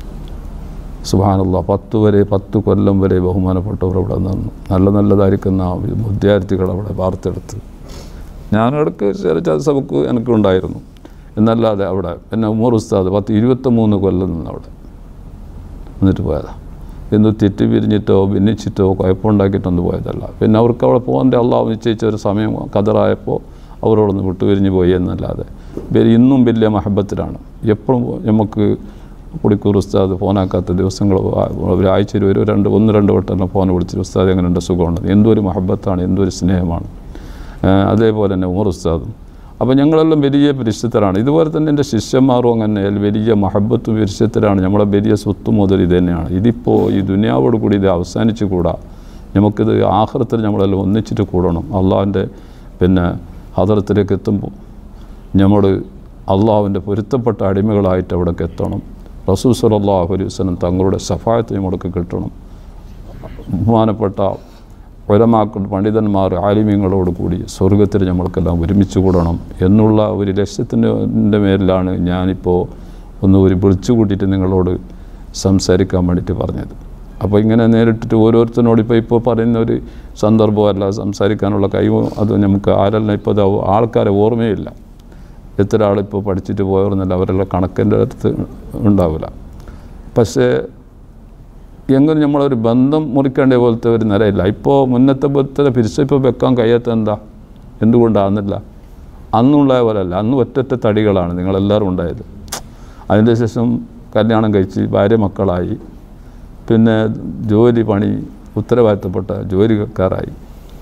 സുബാനുള്ള പത്ത് വരെ പത്ത് കൊല്ലം വരെ ബഹുമാനപ്പെട്ടവർ അവിടെ നിന്നു നല്ല നല്ലതായിരിക്കുന്ന വിദ്യാർത്ഥികൾ അവിടെ വാർത്തെടുത്ത് ഞാനിടയ്ക്ക് ചെറിയ സബക്ക് എനിക്കുണ്ടായിരുന്നു എന്നല്ലാതെ അവിടെ പിന്നെ ഉമർ ഉസ്താദ് പത്ത് ഇരുപത്തിമൂന്ന് കൊല്ലം നിന്ന് അവിടെ എന്നിട്ട് പോയതാണ് എന്ന് തെറ്റി പിരിഞ്ഞിട്ടോ ഭിന്നിച്ചിട്ടോ കുഴപ്പമുണ്ടാക്കിയിട്ടൊന്നും പോയതല്ല പിന്നെ അവർക്ക് അവിടെ പോകേണ്ട അള്ളാഹ് നിശ്ചയിച്ച ഒരു സമയം കതറായപ്പോൾ അവരോടൊന്ന് വിട്ടുപിരിഞ്ഞ് പോയി എന്നല്ലാതെ ഇവർ ഇന്നും വലിയ മഹബത്തിലാണ് എപ്പോഴും നമുക്ക് കുടിക്കൂർ ഉസ്താദ് ഫോനാക്കാത്ത ദിവസങ്ങൾ ഒരാഴ്ചയിൽ ഒരു രണ്ട് ഒന്ന് രണ്ട് വട്ടം ഫോൺ വിളിച്ചിട്ട് ഉസ്താദ് എങ്ങനെയുണ്ട് സുഖമുണ്ട് എന്തൊരു മഹബത്താണ് എന്തൊരു സ്നേഹമാണ് ഏഹ് അതേപോലെ തന്നെ ഉമർ ഉസ്താദും അപ്പോൾ ഞങ്ങളെല്ലാം വലിയ പരിശുദ്ധരാണ് ഇതുപോലെ തന്നെ എൻ്റെ ശിഷ്യന്മാരും അങ്ങനെ വലിയ മഹബത്തും പരിശുദ്ധരാണ് നമ്മളെ വലിയ സ്വത്ത് മുതൽ ഇത് തന്നെയാണ് ഇതിപ്പോൾ ഈ ദുനിയാവോട് കൂടി ഇത് അവസാനിച്ചു കൂടാ നമുക്കിത് ആഹ്റത്തിൽ നമ്മളെല്ലാം ഒന്നിച്ചിട്ട് കൂടണം അള്ളാഹിൻ്റെ പിന്നെ ഹദറത്തിലേക്ക് എത്തുമ്പോൾ നമ്മൾ അള്ളാഹുവിൻ്റെ പൊരുത്തപ്പെട്ട അടിമകളായിട്ട് അവിടേക്ക് എത്തണം റസൂൽ സലാഹു അലൈഹി വസല്ലം തങ്ങളുടെ സഫായത്ത് നമ്മൾക്ക് കിട്ടണം ബഹുമാനപ്പെട്ട ഒരമാക്കൾ പണ്ഡിതന്മാർ ആലിമ്യങ്ങളോട് കൂടി സ്വർഗത്തിൽ നമ്മൾക്കെല്ലാം ഒരുമിച്ച് കൂടണം എന്നുള്ള ഒരു ലക്ഷ്യത്തിൻ്റെ മേലിലാണ് ഞാനിപ്പോൾ ഒന്ന് ഒരു വിളിച്ചു കൂട്ടിയിട്ട് നിങ്ങളോട് സംസാരിക്കാൻ വേണ്ടിയിട്ട് പറഞ്ഞത് അപ്പോൾ ഇങ്ങനെ നേരിട്ടിട്ട് ഓരോരുത്തരോട് ഇപ്പോൾ ഇപ്പോൾ പറയുന്ന ഒരു സന്ദർഭമല്ല സംസാരിക്കാനുള്ള കഴിവും അത് നമുക്ക് ആരെല്ലാം ഇപ്പോൾ ഇത് ആൾക്കാരെ ഓർമ്മയില്ല എത്ര ആളിപ്പോൾ പഠിച്ചിട്ട് പോയവർന്നല്ല അവരെല്ലാം കണക്കിൻ്റെ അടുത്ത് ഉണ്ടാവില്ല പക്ഷേ എങ്ങനെ നമ്മളൊരു ബന്ധം മുറിക്കേണ്ട പോലത്തെ ഒരു നിലയില്ല ഇപ്പോൾ മുന്നത്തെ പോലത്തെ പിരിച്ച ഇപ്പോൾ വെക്കാൻ കഴിയാത്ത എന്താ എന്തുകൊണ്ടാകുന്നില്ല അന്നുള്ള പോലല്ല അന്ന് ഒറ്റൊറ്റ തടികളാണ് നിങ്ങളെല്ലാവരും ഉണ്ടായത് അതിൻ്റെ ശേഷം കല്യാണം കഴിച്ച് ഭാര്യ മക്കളായി പിന്നെ ജോലി പണി ഉത്തരവാദിത്തപ്പെട്ട ജോലിക്കാരായി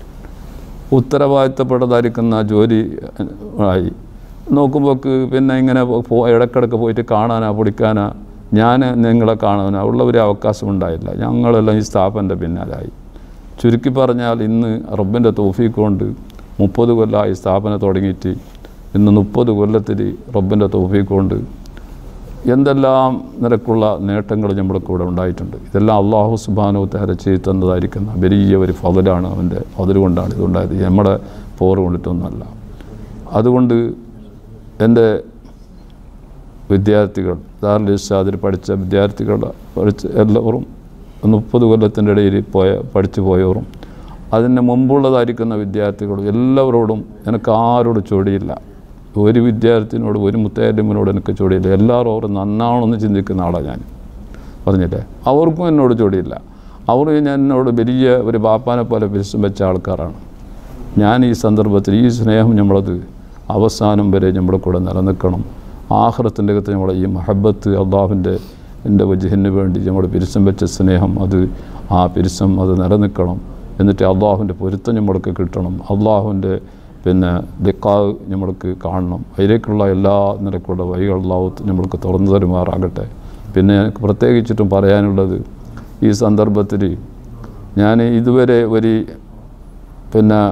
ഉത്തരവാദിത്തപ്പെട്ടതായിരിക്കുന്ന ജോലി ആയി നോക്കുമ്പോൾക്ക് പിന്നെ ഇങ്ങനെ പോ ഇടക്കിടക്ക് പോയിട്ട് കാണാനാ പൊടിക്കാനാ ഞാൻ നിങ്ങളെ കാണാനാ ഉള്ള ഒരു അവകാശം ഉണ്ടായില്ല ഞങ്ങളെല്ലാം ഈ സ്ഥാപൻ്റെ പിന്നാലായി ചുരുക്കി പറഞ്ഞാൽ ഇന്ന് റബ്ബിൻ്റെ തോഫീക്ക് കൊണ്ട് മുപ്പത് കൊല്ലമായി സ്ഥാപനം തുടങ്ങിയിട്ട് ഇന്ന് മുപ്പത് കൊല്ലത്തിൽ റബ്ബിൻ്റെ തോഫീക്ക് കൊണ്ട് എന്തെല്ലാം നിരക്കുള്ള നേട്ടങ്ങൾ നമ്മൾക്ക് ഇവിടെ ഉണ്ടായിട്ടുണ്ട് ഇതെല്ലാം അള്ളാഹു സുബാനോ തേര ചെയ്ത് തന്നതായിരിക്കുന്ന വലിയ ഒരു ഫതിലാണ് അവൻ്റെ ഫതിൽ കൊണ്ടാണ് ഇതുണ്ടായത് നമ്മുടെ പോറ് കൊണ്ടിട്ടൊന്നുമല്ല അതുകൊണ്ട് എൻ്റെ വിദ്യാർത്ഥികൾ ദാറുൽ ഇർഷാദിൽ പഠിച്ച വിദ്യാർത്ഥികൾ പഠിച്ച എല്ലാവരും മുപ്പത് കൊല്ലത്തിൻ്റെ ഇടയിൽ പോയ പഠിച്ചു പോയവരും അതിന് മുമ്പുള്ളതായിരിക്കുന്ന വിദ്യാർത്ഥികളും എല്ലാവരോടും എനിക്ക് ആരോടും ചൊടിയില്ല ഒരു വിദ്യാർത്ഥിനോട് ഒരു മുത്തയ്യമ്മനോട് എനിക്ക് ചൊടിയില്ല എല്ലാവരും അവർ നന്നാണെന്ന് ചിന്തിക്കുന്ന ആളാണ് ഞാൻ പറഞ്ഞില്ലേ അവർക്കും എന്നോട് ചൊടിയില്ല അവർ ഞാൻ എന്നോട് വലിയ ഒരു ബാപ്പാനെ പോലെ വിശ്വം വെച്ച ആൾക്കാരാണ് ഞാൻ ഈ സന്ദർഭത്തിൽ ഈ സ്നേഹം നമ്മളത് അവസാനം വരെ നമ്മുടെ കൂടെ നിലനിൽക്കണം ആഹ്റത്തിൻ്റെ അകത്ത് നമ്മുടെ ഈ മഹബത്ത് അള്ളാഹുവിൻ്റെ എൻ്റെ വജുഹിന് വേണ്ടി നമ്മൾ പിരിസം വെച്ച സ്നേഹം അത് ആ പിരിസം അത് നിലനിൽക്കണം എന്നിട്ട് അള്ളാഹുവിൻ്റെ പൊരുത്തം നമ്മൾക്ക് കിട്ടണം അള്ളാഹുവിൻ്റെ പിന്നെ ലിക്കാവ് നമ്മൾക്ക് കാണണം അതിലേക്കുള്ള എല്ലാ നിരക്കുള്ള വഴികൾ അള്ളാഹു നമ്മൾക്ക് തുറന്നു തരുമാറാകട്ടെ പിന്നെ എനിക്ക് പ്രത്യേകിച്ചിട്ടും പറയാനുള്ളത് ഈ സന്ദർഭത്തിൽ ഞാൻ ഇതുവരെ ഒരു പിന്നെ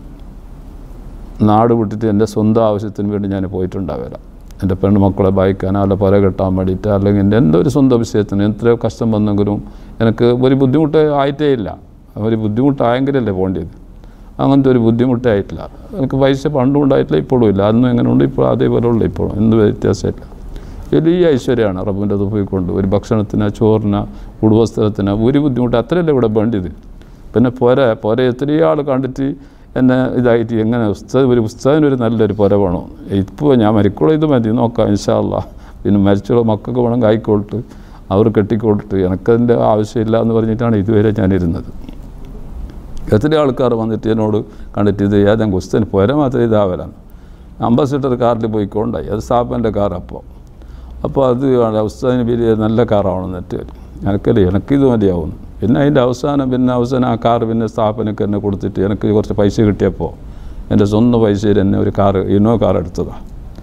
നാട് വിട്ടിട്ട് എൻ്റെ സ്വന്തം ആവശ്യത്തിന് വേണ്ടി ഞാൻ പോയിട്ടുണ്ടാവില്ല എൻ്റെ പെൺമക്കളെ വായിക്കാൻ അല്ല പുര കെട്ടാൻ വേണ്ടിയിട്ട് അല്ലെങ്കിൽ എൻ്റെ എന്തൊരു സ്വന്തം വിഷയത്തിന് എത്രയോ കഷ്ടം വന്നെങ്കിലും എനിക്ക് ഒരു ബുദ്ധിമുട്ട് ആയിട്ടേ ഇല്ല ഒരു ബുദ്ധിമുട്ടായെങ്കിലല്ലേ പോകേണ്ടത് അങ്ങനത്തെ ഒരു ബുദ്ധിമുട്ടേ ആയിട്ടില്ല എനിക്ക് പൈസ പണ്ടും ഉണ്ടായിട്ടില്ല ഇപ്പോഴും ഇല്ല അന്നും എങ്ങനെ ഉണ്ട് ഇപ്പോൾ അതേപോലെ ഉള്ള ഇപ്പോഴും എന്ത് വ്യത്യാസമില്ല വലിയ ഐശ്വര്യമാണ് റബ്ബിൻ്റെ കൊണ്ട് ഒരു ഭക്ഷണത്തിന് ചോറിന് കുടുംബസ്ഥലത്തിന് ഒരു ബുദ്ധിമുട്ട് അത്രയല്ലേ ഇവിടെ വേണ്ടത് പിന്നെ പുര പുര എത്രയോ ആൾ കണ്ടിട്ട് എന്നെ ഇതായിട്ട് എങ്ങനെ ഉസ്താദ് ഒരു ഉസ്താദിനൊരു നല്ലൊരു പുര വേണം ഇപ്പോൾ ഞാൻ മരിക്കോളം ഇത് മതി നോക്കാം ഇൻഷാല്ല പിന്നെ മരിച്ചുള്ള മക്കൾക്ക് വേണം കായിക്കോട്ട് അവർ കെട്ടിക്കോട്ട് എനിക്കതിൻ്റെ ആവശ്യമില്ല എന്ന് പറഞ്ഞിട്ടാണ് ഇതുവരെ ഞാനിരുന്നത് എത്ര ആൾക്കാർ വന്നിട്ട് എന്നോട് കണ്ടിട്ട് ഇത് ഏതെങ്കിലും ക്വസ്റ്റ്യൻ പുര മാത്രമേ ഇതാവലാണ് അംബാസിഡർ കാറിൽ പോയിക്കൊണ്ടായി അത് സ്ഥാപൻ്റെ കാർ അപ്പോൾ അപ്പോൾ അത് ഉസ്താദിന് വലിയ നല്ല കാറാവണമെന്നിട്ട് എനിക്കല്ലേ എനിക്കിത് മതിയാവുന്നു പിന്നെ അതിൻ്റെ അവസാനം പിന്നെ അവസാനം ആ കാർ പിന്നെ സ്ഥാപനക്ക് എന്നെ കൊടുത്തിട്ട് എനിക്ക് കുറച്ച് പൈസ കിട്ടിയപ്പോൾ എൻ്റെ സ്വന്തം പൈസയിൽ എന്നെ ഒരു കാർ ഇന്നോ കാർ എടുത്തതാണ്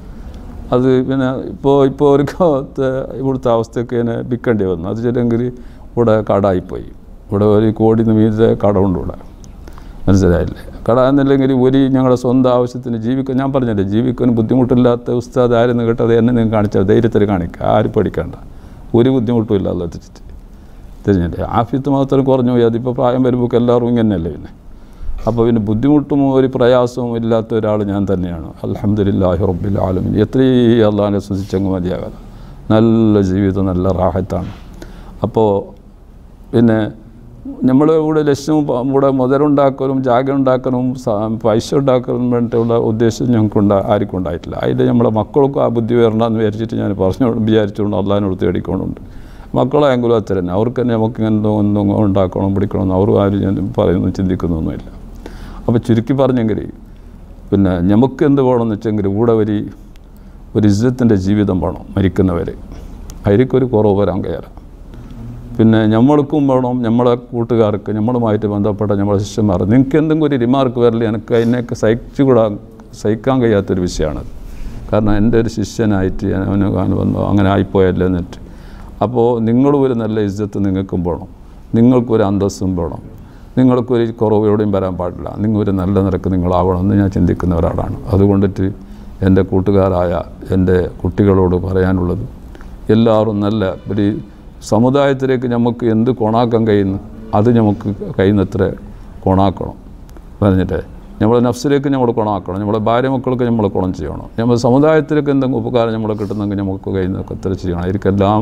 അത് പിന്നെ ഇപ്പോൾ ഇപ്പോൾ ഒരു കാലത്ത് ഇവിടുത്തെ അവസ്ഥയൊക്കെ എന്നെ വിൽക്കേണ്ടി വന്നു അത് ചിലെങ്കിൽ ഇവിടെ കടായിപ്പോയി ഇവിടെ ഒരു കോടി മീതെ കടമുണ്ട് ഇവിടെ മനസ്സിലായില്ലേ കട എന്നില്ലെങ്കിൽ ഒരു ഞങ്ങളുടെ സ്വന്തം ആവശ്യത്തിന് ജീവിക്കാൻ ഞാൻ പറഞ്ഞില്ലേ ജീവിക്കാൻ ബുദ്ധിമുട്ടില്ലാത്ത ഉസ്താദ് ആരെന്ന് കേട്ടത് എന്നെ നിങ്ങൾ കാണിച്ചാൽ ധൈര്യത്തിൽ കാണിക്കുക ആരും പഠിക്കണ്ട ഒരു ബുദ്ധിമുട്ടും ഇല്ല അല്ല തിരിച്ചിട്ട് തിരിഞ്ഞില്ലേ ആഫിയത്ത് മാത്രം കുറഞ്ഞു പോയി അതിപ്പോൾ പ്രായം വരുമ്പോൾ എല്ലാവരും ഇങ്ങനെയല്ലേ പിന്നെ അപ്പോൾ പിന്നെ ബുദ്ധിമുട്ടും ഒരു പ്രയാസവും ഇല്ലാത്ത ഒരാൾ ഞാൻ തന്നെയാണ് അലഹമ്മദില്ലാഹി റബ്ബിൽ ആലമിൻ എത്രയും അള്ളാഹിനെ ശ്രദ്ധിച്ചങ്ങ് മതിയാകാതെ നല്ല ജീവിതം നല്ല റാഹത്താണ് അപ്പോൾ പിന്നെ നമ്മൾ ഇവിടെ ലക്ഷ്യവും പ- ഇവിടെ മുതലുണ്ടാക്കലും ജാഗ ഉണ്ടാക്കലും സ- പൈസ ഉണ്ടാക്കലും വേണ്ടിയുള്ള ഉദ്ദേശം ഞങ്ങൾക്കുണ്ടാ ആർക്കും ഉണ്ടായിട്ടില്ല അതിൽ നമ്മളെ മക്കൾക്കും ആ ബുദ്ധി വരണ്ടെന്ന് വിചാരിച്ചിട്ട് ഞാൻ പറഞ്ഞു വിചാരിച്ചുകൊണ്ട് അള്ളാഹിനോട് തേടിക്കൊണ്ടുണ്ട് മക്കളായെങ്കിലും അത്ര തന്നെ അവർക്ക് തന്നെ നമുക്ക് ഇങ്ങനെ ഒന്നും ഉണ്ടാക്കണം പിടിക്കണം അവർ ആരും ഞാൻ പറയുന്നു ചിന്തിക്കുന്നൊന്നുമില്ല അപ്പോൾ ചുരുക്കി പറഞ്ഞെങ്കിൽ പിന്നെ നമുക്ക് എന്ത് വേണമെന്ന് വെച്ചെങ്കിൽ കൂടെ ഒരു ഒരു ഇജ്ജത്തിൻ്റെ ജീവിതം വേണം മരിക്കുന്നവരെ അതിലേക്കൊരു കുറവ് വരാൻ കയറാം പിന്നെ നമ്മൾക്കും വേണം നമ്മളെ കൂട്ടുകാർക്ക് നമ്മളുമായിട്ട് ബന്ധപ്പെട്ട നമ്മളെ ശിഷ്യന്മാർ നിങ്ങൾക്ക് എന്തെങ്കിലും ഒരു റിമാർക്ക് വരല് എനിക്ക് അതിനെയൊക്കെ സഹിച്ചുകൂടാ സഹിക്കാൻ കഴിയാത്തൊരു വിഷയമാണത് കാരണം എൻ്റെ ഒരു ശിഷ്യനായിട്ട് ഞാൻ അവനെ കാണാൻ വന്നു അങ്ങനെ ആയിപ്പോയല്ലേ എന്നിട്ട് അപ്പോൾ നിങ്ങളും ഒരു നല്ല ഇജ്ജത്ത് നിങ്ങൾക്കും വേണം നിങ്ങൾക്കൊരു അന്തസ്സും വേണം നിങ്ങൾക്കൊരു കുറവ് എവിടെയും വരാൻ പാടില്ല നിങ്ങൾ ഒരു നല്ല നിരക്ക് നിങ്ങളാവണം എന്ന് ഞാൻ ചിന്തിക്കുന്ന ഒരാളാണ് അതുകൊണ്ടിട്ട് എൻ്റെ കൂട്ടുകാരായ എൻ്റെ കുട്ടികളോട് പറയാനുള്ളത് എല്ലാവരും നല്ല ഒരു സമുദായത്തിലേക്ക് നമുക്ക് എന്ത് കൊണാക്കാൻ കഴിയുന്നു അത് നമുക്ക് കഴിയുന്നത്ര കൊണാക്കണം പറഞ്ഞിട്ട് നമ്മളെ നഫ്സിലേക്ക് നമ്മൾ കൊണാക്കണം നമ്മളെ ഭാര്യ മക്കൾക്ക് നമ്മൾ ഗുണം ചെയ്യണം നമ്മൾ സമുദായത്തിലേക്ക് എന്തെങ്കിലും ഉപകാരം നമ്മൾ കിട്ടുന്നെങ്കിൽ നമുക്ക് കഴിയുന്നതൊക്കെ എത്ര ചെയ്യണം അതിലേക്കെല്ലാം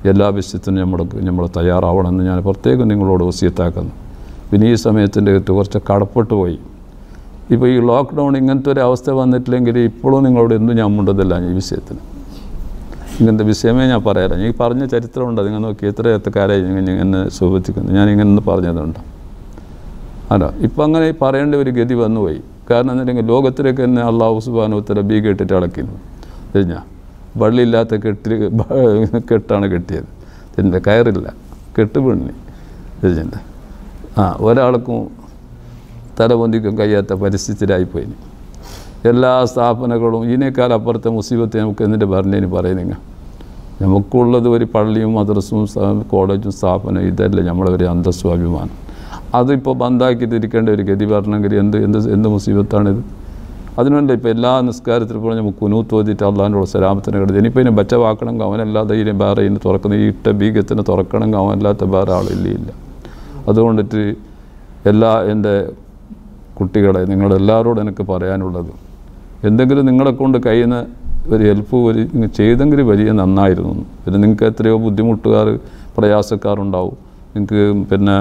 എല്ലാ വിഷയത്തിനും നമ്മൾ നമ്മൾ തയ്യാറാവണമെന്ന് ഞാൻ പ്രത്യേകം നിങ്ങളോട് വസിയത്താക്കുന്നു പിന്നെ ഈ സമയത്തിൻ്റെ അകത്ത് കുറച്ച് കടപ്പെട്ടു പോയി ഇപ്പോൾ ഈ ലോക്ക്ഡൗൺ ഇങ്ങനത്തെ ഒരു അവസ്ഥ വന്നിട്ടില്ലെങ്കിൽ ഇപ്പോഴും നിങ്ങളോട് എന്തും ഞാൻ മുണ്ടതില്ല ഈ വിഷയത്തിന് ഇങ്ങനത്തെ വിഷയമേ ഞാൻ പറയാറില്ല ഈ പറഞ്ഞ ചരിത്രമുണ്ട് നിങ്ങൾ നോക്കി എത്ര എത്തക്കാരായി ഇങ്ങനെ എന്നെ ശോഭിക്കുന്നു ഞാൻ ഇങ്ങനെ ഒന്ന് പറഞ്ഞതുണ്ട് അല്ല ഇപ്പം അങ്ങനെ പറയേണ്ട ഒരു ഗതി വന്നുപോയി കാരണം എന്നുണ്ടെങ്കിൽ ലോകത്തിലേക്ക് തന്നെ അള്ളാഹു സുബാനുത്തര ബീ കെട്ടിട്ട് അളക്കുന്നു കഴിഞ്ഞാൽ വള്ളിയില്ലാത്ത കെട്ടി കെട്ടാണ് കെട്ടിയത് ഇതിൻ്റെ കയറില്ല കെട്ട് പെണ്ണി ഇതിൻ്റെ ആ ഒരാൾക്കും തലപൊന്തിക്കും കഴിയാത്ത പരിസ്ഥിതിയിലായിപ്പോയി എല്ലാ സ്ഥാപനങ്ങളും ഇതിനേക്കാൾ അപ്പുറത്തെ മുസീബത്തെ നമുക്ക് എന്നിട്ട് പറഞ്ഞതിന് പറയുന്നില്ല നമുക്കുള്ളത് ഒരു പള്ളിയും മദ്രസും സ്ഥാ- കോളേജും സ്ഥാപനം ഇതല്ല നമ്മളെ ഒരു അന്തസ്സും അഭിമാനം അതിപ്പോൾ ബന്ധാക്കിയിട്ട് ഇരിക്കേണ്ട ഒരു ഗതി പറഞ്ഞെങ്കിൽ എന്ത് എന്ത് എന്ത് മുസീബത്താണിത് അതിനുവേണ്ടി ഇപ്പോൾ എല്ലാ നിസ്കാരത്തിലും ഇപ്പോൾ നമുക്ക് കുനൂത്ത് ഓതിയിട്ട് അള്ളാഹിൻ്റെ സലാമത്തിനെ കിടത്തി ഇനിയിപ്പോൾ ഇതിനെ ബച്ചവാക്കണമെങ്കിൽ അവനല്ലാതെ ഇതിനെ വേറെ ഇതിന് തുറക്കുന്ന ഈ ഇട്ട ബീഗത്തിന് തുറക്കണമെങ്കിൽ അവനല്ലാത്ത വേറെ ആളില്ല ഇല്ല അതുകൊണ്ടിട്ട് എല്ലാ എൻ്റെ കുട്ടികളെ നിങ്ങളെല്ലാവരോടും എനിക്ക് പറയാനുള്ളത് എന്തെങ്കിലും നിങ്ങളെ കൊണ്ട് കഴിയുന്ന ഒരു ഹെൽപ്പ് ഒരു ഇങ്ങ് ചെയ്തെങ്കിൽ വലിയ നന്നായിരുന്നു എന്ന്. പിന്നെ നിങ്ങൾക്ക് എത്രയോ ബുദ്ധിമുട്ടുകാർ പ്രയാസക്കാരുണ്ടാവും നിങ്ങൾക്ക് പിന്നെ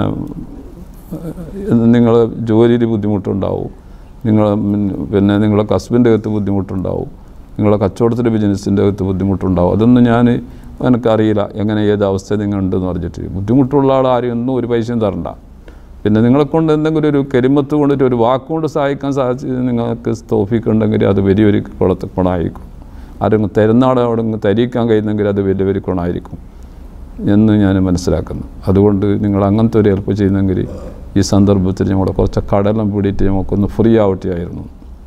നിങ്ങൾ ജോലിയിൽ ബുദ്ധിമുട്ടുണ്ടാവും നിങ്ങൾ പിന്നെ നിങ്ങളെ ഹസ്ബൻഡ് അകത്ത് ബുദ്ധിമുട്ടുണ്ടാവും നിങ്ങളെ കച്ചവടത്തിൻ്റെ ബിസിനസ്സിൻ്റെ അകത്ത് ബുദ്ധിമുട്ടുണ്ടാവും അതൊന്നും ഞാൻ എനിക്കറിയില്ല എങ്ങനെ ഏത് അവസ്ഥ നിങ്ങളുണ്ടെന്ന് പറഞ്ഞിട്ട് ബുദ്ധിമുട്ടുള്ള ആൾ ആരും ഒന്നും ഒരു പൈസയും തരണ്ട പിന്നെ നിങ്ങളെ കൊണ്ട് എന്തെങ്കിലും ഒരു കരിമത്ത് കൊണ്ടിട്ട് ഒരു വാക്കുകൊണ്ട് സഹായിക്കാൻ സാധിച്ച് നിങ്ങൾക്ക് തോഫിക്കുണ്ടെങ്കിൽ അത് വലിയൊരു കുളത്ത് ഗുണമായിരിക്കും ആരെങ്കിലും തരുന്ന ആളെ അവിടെ തരിക്കാൻ കഴിയുന്നെങ്കിൽ അത് വലിയ വലിയ ഗുണമായിരിക്കും എന്ന് ഞാൻ മനസ്സിലാക്കുന്നു അതുകൊണ്ട് നിങ്ങൾ അങ്ങനത്തെ ഒരു ഹെൽപ്പ് ചെയ്യുന്നെങ്കിൽ ഈ സന്ദർഭത്തിൽ നമ്മുടെ കുറച്ച് കടലം പിടിയിട്ട് നമുക്കൊന്ന് ഫ്രീ ആവട്ടെയായിരുന്നു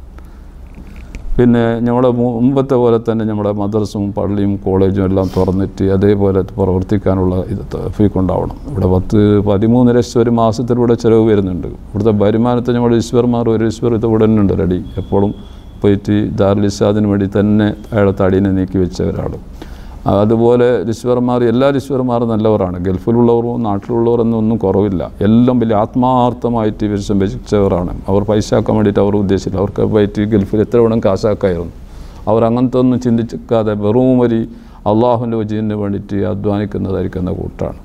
പിന്നെ നമ്മുടെ മുമ്പത്തെ പോലെ തന്നെ നമ്മുടെ മദ്രസും പള്ളിയും കോളേജും എല്ലാം തുറന്നിട്ട് അതേപോലെ പ്രവർത്തിക്കാനുള്ള ഇത് ഫീക്കുണ്ടാവണം ഇവിടെ പത്ത് പതിമൂന്ന് ലക്ഷം ഒരു മാസത്തിലൂടെ ചിലവ് വരുന്നുണ്ട് ഇവിടുത്തെ വരുമാനത്തെ നമ്മുടെ ഈശ്വർമാർ ഒരു ഈശ്വർ ഇത് ഇവിടെ തന്നെ ഉണ്ട് റെഡി എപ്പോഴും പോയിട്ട് ദാറുലിസാദിന് വേണ്ടി തന്നെ അയാളെ തടീനെ നീക്കി വെച്ച ഒരാൾ അതുപോലെ ഋശ്വരന്മാർ എല്ലാ ഋശ്വരന്മാരും നല്ലവരാണ് ഗൾഫിലുള്ളവരും നാട്ടിലുള്ളവർ എന്നൊന്നും കുറവില്ല എല്ലാം വലിയ ആത്മാർത്ഥമായിട്ട് ഇവർ സംരക്ഷിച്ചവരാണ് അവർ പൈസ ആക്കാൻ വേണ്ടിയിട്ട് അവർ ഉദ്ദേശിച്ചില്ല അവർക്ക് പോയിട്ട് ഗൾഫിൽ എത്ര വേണം കാശാക്കായിരുന്നു അവർ അങ്ങനത്തെ ഒന്നും ചിന്തിക്കാതെ വെറും ഒരു അള്ളാഹുവിൻ്റെ വജീന് വേണ്ടിയിട്ട് അധ്വാനിക്കുന്നതായിരിക്കുന്ന കൂട്ടാണ്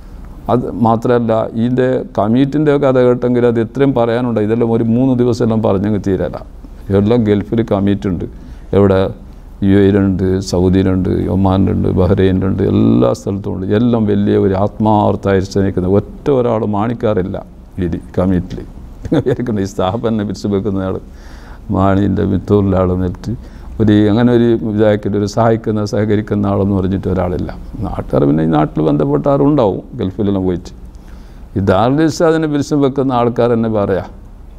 അത് മാത്രമല്ല ഇതിൻ്റെ കമ്മിറ്റിൻ്റെ കഥ കേട്ടെങ്കിൽ അത് എത്രയും പറയാനുണ്ട് ഇതെല്ലാം ഒരു മൂന്ന് ദിവസം എല്ലാം പറഞ്ഞെങ്കിൽ തീരല്ല എല്ലാം ഗൾഫിൽ കമ്മിറ്റി ഉണ്ട് എവിടെ യു എയിലുണ്ട് സൗദിയിലുണ്ട് ഒമാനിലുണ്ട് ബഹ്റൈനിലുണ്ട് എല്ലാ സ്ഥലത്തും ഉണ്ട് എല്ലാം വലിയ ഒരു ആത്മാർത്ഥമായി സ്നേഹിക്കുന്ന ഒറ്റ ഒരാൾ മാണിക്കാറില്ല ഈ കമ്മിറ്റിയിൽ വിചാരിക്കുന്നത് ഈ സ്ഥാപനം പിരിച്ചു വെക്കുന്ന ആൾ മാണീൻ്റെ മിത്തൂരിലെ ആൾ നിന്നിട്ട് ഒരു അങ്ങനെ ഒരു വിചാരിക്കുന്ന ഒരു സഹായിക്കുന്ന സഹകരിക്കുന്ന ആളെന്ന് പറഞ്ഞിട്ട് ഒരാളില്ല നാട്ടുകാർ പിന്നെ ഈ നാട്ടിൽ ബന്ധപ്പെട്ട ആരുണ്ടാവും ഗൾഫിലെല്ലാം പോയിട്ട് ഈ ദാർലിസാദിനെ പിരിച്ചു വെക്കുന്ന ആൾക്കാർ തന്നെ പറയാം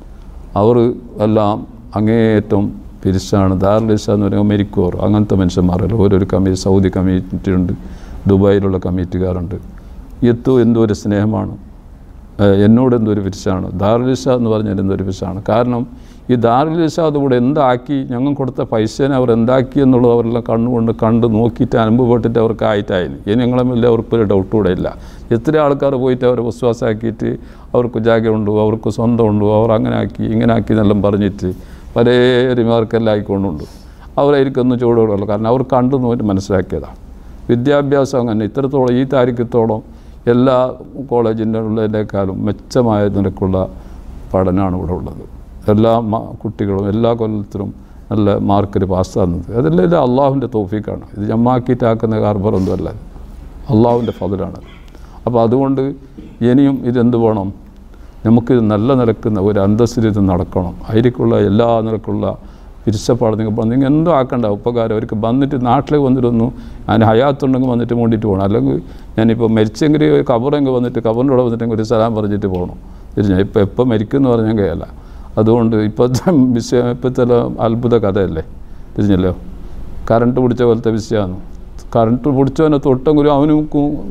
അവർ എല്ലാം അങ്ങേയറ്റം പിരിച്ചാണ് ദാർലിസ എന്ന് പറയുമ്പോൾ മെരിക്കോർ അങ്ങനത്തെ മനുഷ്യന്മാരല്ല ഓരോരു കമ്മിറ്റി സൗദി കമ്മിറ്റി ഉണ്ട് ദുബായിലുള്ള കമ്മിറ്റിക്കാരുണ്ട് എത്തോ എന്തോ ഒരു സ്നേഹമാണ് ഏഹ് എന്നോട് എന്തൊരു പിരിച്ചാണ് ദാറുലിസ എന്ന് പറഞ്ഞാൽ എന്തൊരു പിരിച്ചാണ് കാരണം ഈ ദാറുലിസ അതുകൂടെ എന്താക്കി ഞങ്ങൾ കൊടുത്ത പൈസേനെ അവർ എന്താക്കി എന്നുള്ളത് അവരെല്ലാം കണ്ണുകൊണ്ട് കണ്ട് നോക്കിയിട്ട് അനുഭവപ്പെട്ടിട്ട് അവർക്ക് ആയിട്ടായിരുന്നു ഇനി ഞങ്ങളെ മേലെ അവർക്ക് ഒരു ഡൗട്ട് കൂടെ ഇല്ല എത്ര ആൾക്കാർ പോയിട്ട് അവരെ വിശ്വാസമാക്കിയിട്ട് അവർക്ക് ജാഗയുണ്ടോ അവർക്ക് സ്വന്തമുണ്ടോ അവർ അങ്ങനെ ആക്കി ഇങ്ങനെ ആക്കി എന്നെല്ലാം പറഞ്ഞിട്ട് പല റിമാർക്കെല്ലാം ആയിക്കൊണ്ടുണ്ട് അവരായിരിക്കും ചൂടുകളല്ല കാരണം അവർ കണ്ടു നോക്കി മനസ്സിലാക്കിയതാണ് വിദ്യാഭ്യാസം അങ്ങനെ ഇത്രത്തോളം ഈ താരിഖത്തോളം എല്ലാ കോളേജിൻ്റെ ഉള്ളതിനേക്കാളും മെച്ചമായ നിരക്കുള്ള പഠനമാണ് ഇവിടെ ഉള്ളത് എല്ലാ മ- കുട്ടികളും എല്ലാ കൊല്ലത്തിലും നല്ല മാർക്കിൽ പാസ്സാകുന്നത് അതെല്ലാം ഇത് അള്ളാഹുവിൻ്റെ തോഫീക്കാണ് ഇത് ജമ്മാക്കിയിട്ടാക്കുന്ന കാർബറൊന്നും അല്ല അള്ളാഹുവിൻ്റെ ഫതിലാണ് അപ്പോൾ അതുകൊണ്ട് ഇനിയും ഇതെന്ത് വേണം നമുക്ക് നല്ല നിലക്കുന്ന ഒരു അന്തസ്സിൽ ഇത് നടക്കണം അതിലേക്കുള്ള എല്ലാ നിലക്കുള്ള പിരിച്ചപ്പാട് നിങ്ങൾ നിങ്ങൾ എന്തോ ആക്കണ്ട ഉപകാരം അവർക്ക് വന്നിട്ട് നാട്ടിലേക്ക് വന്നിട്ടൊന്നു അതിന് ഹയാത്തുണ്ടെങ്കിൽ വന്നിട്ട് വേണ്ടിയിട്ട് പോകണം അല്ലെങ്കിൽ ഞാനിപ്പോൾ മരിച്ചെങ്കിൽ കബറെങ്കിൽ വന്നിട്ട് കബറിൻ്റെ കൂടെ വന്നിട്ടെങ്കിൽ ഒരു സലാം പറഞ്ഞിട്ട് പോകണം തിരിഞ്ഞ ഇപ്പോൾ എപ്പോൾ മരിക്കുമെന്ന് പറഞ്ഞാൽ കഴിയല്ല അതുകൊണ്ട് ഇപ്പോഴത്തെ വിഷയം ഇപ്പോഴത്തെ അത്ഭുത കഥയല്ലേ തിരിഞ്ഞല്ലോ കറണ്ട് പിടിച്ച പോലത്തെ വിഷയമാണ് കറണ്ട് പിടിച്ചവനെ തൊട്ടെങ്കിലും അവനും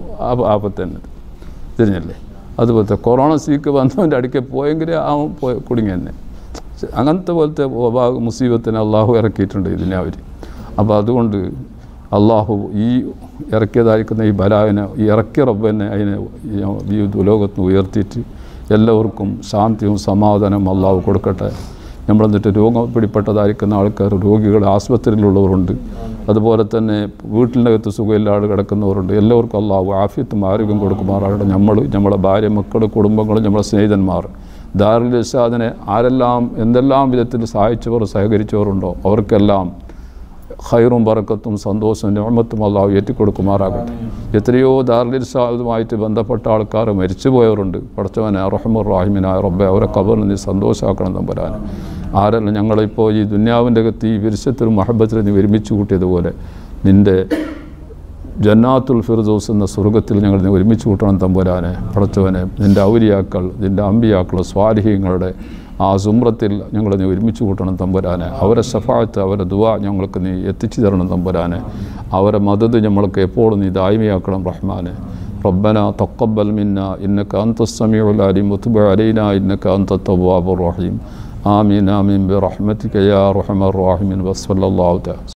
ആപത്ത് തന്നെ തിരിഞ്ഞല്ലേ അതുപോലത്തെ കൊറോണ സീക്ക് വന്നവൻ്റെ അടുക്കെ പോയെങ്കിൽ അവൻ പോയ കുടുങ്ങി തന്നെ അങ്ങനത്തെ പോലത്തെ വബാ മുസീബത്തിനെ അള്ളാഹു ഇറക്കിയിട്ടുണ്ട് ഇതിനെ അവർ അപ്പോൾ അതുകൊണ്ട് അള്ളാഹു ഈ ഇറക്കിയതായിരിക്കുന്ന ഈ ബലാവിനെ ഈ ഇറക്കിയ റബ്ബനെ അതിനെ ഈ ലോകത്ത് ഉയർത്തിയിട്ട് എല്ലാവർക്കും ശാന്തിയും സമാധാനവും അള്ളാഹു കൊടുക്കട്ടെ നമ്മളെന്നിട്ട് രോഗം പിടിപ്പെട്ടതായിരിക്കുന്ന ആൾക്കാർ രോഗികൾ ആശുപത്രിയിലുള്ളവരുണ്ട് അതുപോലെ തന്നെ വീട്ടിനകത്ത് സുഖമില്ലാതെ കിടക്കുന്നവരുണ്ട് എല്ലാവർക്കും അള്ളാഹു ആഫിയത്തും ആരോഗ്യം കൊടുക്കുമാറാകട്ടെ നമ്മൾ നമ്മളെ ഭാര്യ മക്കൾ കുടുംബങ്ങൾ നമ്മളെ സ്നേഹിതന്മാർ ദാറുൽ ഇർഷാദിനെ ആരെല്ലാം എന്തെല്ലാം വിധത്തിൽ സഹായിച്ചവർ സഹകരിച്ചവരുണ്ടോ അവർക്കെല്ലാം ഖൈറും ബറക്കത്തും സന്തോഷവും നോമത്തും അള്ളാഹു ഏറ്റിക്കൊടുക്കുമാറാകട്ടെ എത്രയോ ദാർലിർസാദുമായിട്ട് ബന്ധപ്പെട്ട ആൾക്കാർ മരിച്ചുപോയവരുണ്ട് പടച്ചവനെ റഹമുറാഹിമിനായ റബ്ബെ അവരെ കബറിൽ നീ സന്തോഷമാക്കണം തമ്പരാൻ ആരെല്ലാം ഞങ്ങളിപ്പോൾ ഈ ദുന്യാവിൻ്റെ അകത്ത് ഈ വിരുശത്തിലും മഹബത്തിലും നീ ഒരുമിച്ച് കൂട്ടിയതുപോലെ നിൻ്റെ ജന്നാത്തുൽ ഫിർദോസ് എന്ന സ്വർഗത്തിൽ ഞങ്ങൾ നീ ഒരുമിച്ച് കൂട്ടണം തമ്പുരാനെ പടച്ചവനെ നിൻ്റെ ഔലിയാക്കൾ നിൻ്റെ അമ്പിയാക്കൾ സ്വാരിഹ്യങ്ങളുടെ ആ സുമ്രത്തിൽ ഞങ്ങൾ നീ ഒരുമിച്ച് കൂട്ടണം തമ്പുരാനെ അവരെ സഫായത്ത് അവരെ ദുവ ഞങ്ങൾക്ക് നീ എത്തിച്ചു തരണം തമ്പുരാനെ അവരെ മദത് ഞമ്മൾക്ക് എപ്പോഴും നീ ദായ്മയാക്കണം റഹ്മാനെ ربنا تقبل منا إنك أنت السميع العليم وتب علينا إنك أنت التواب الرحيم آمين آمين برحمتك يا أرحم الراحمين وصلى الله تعالى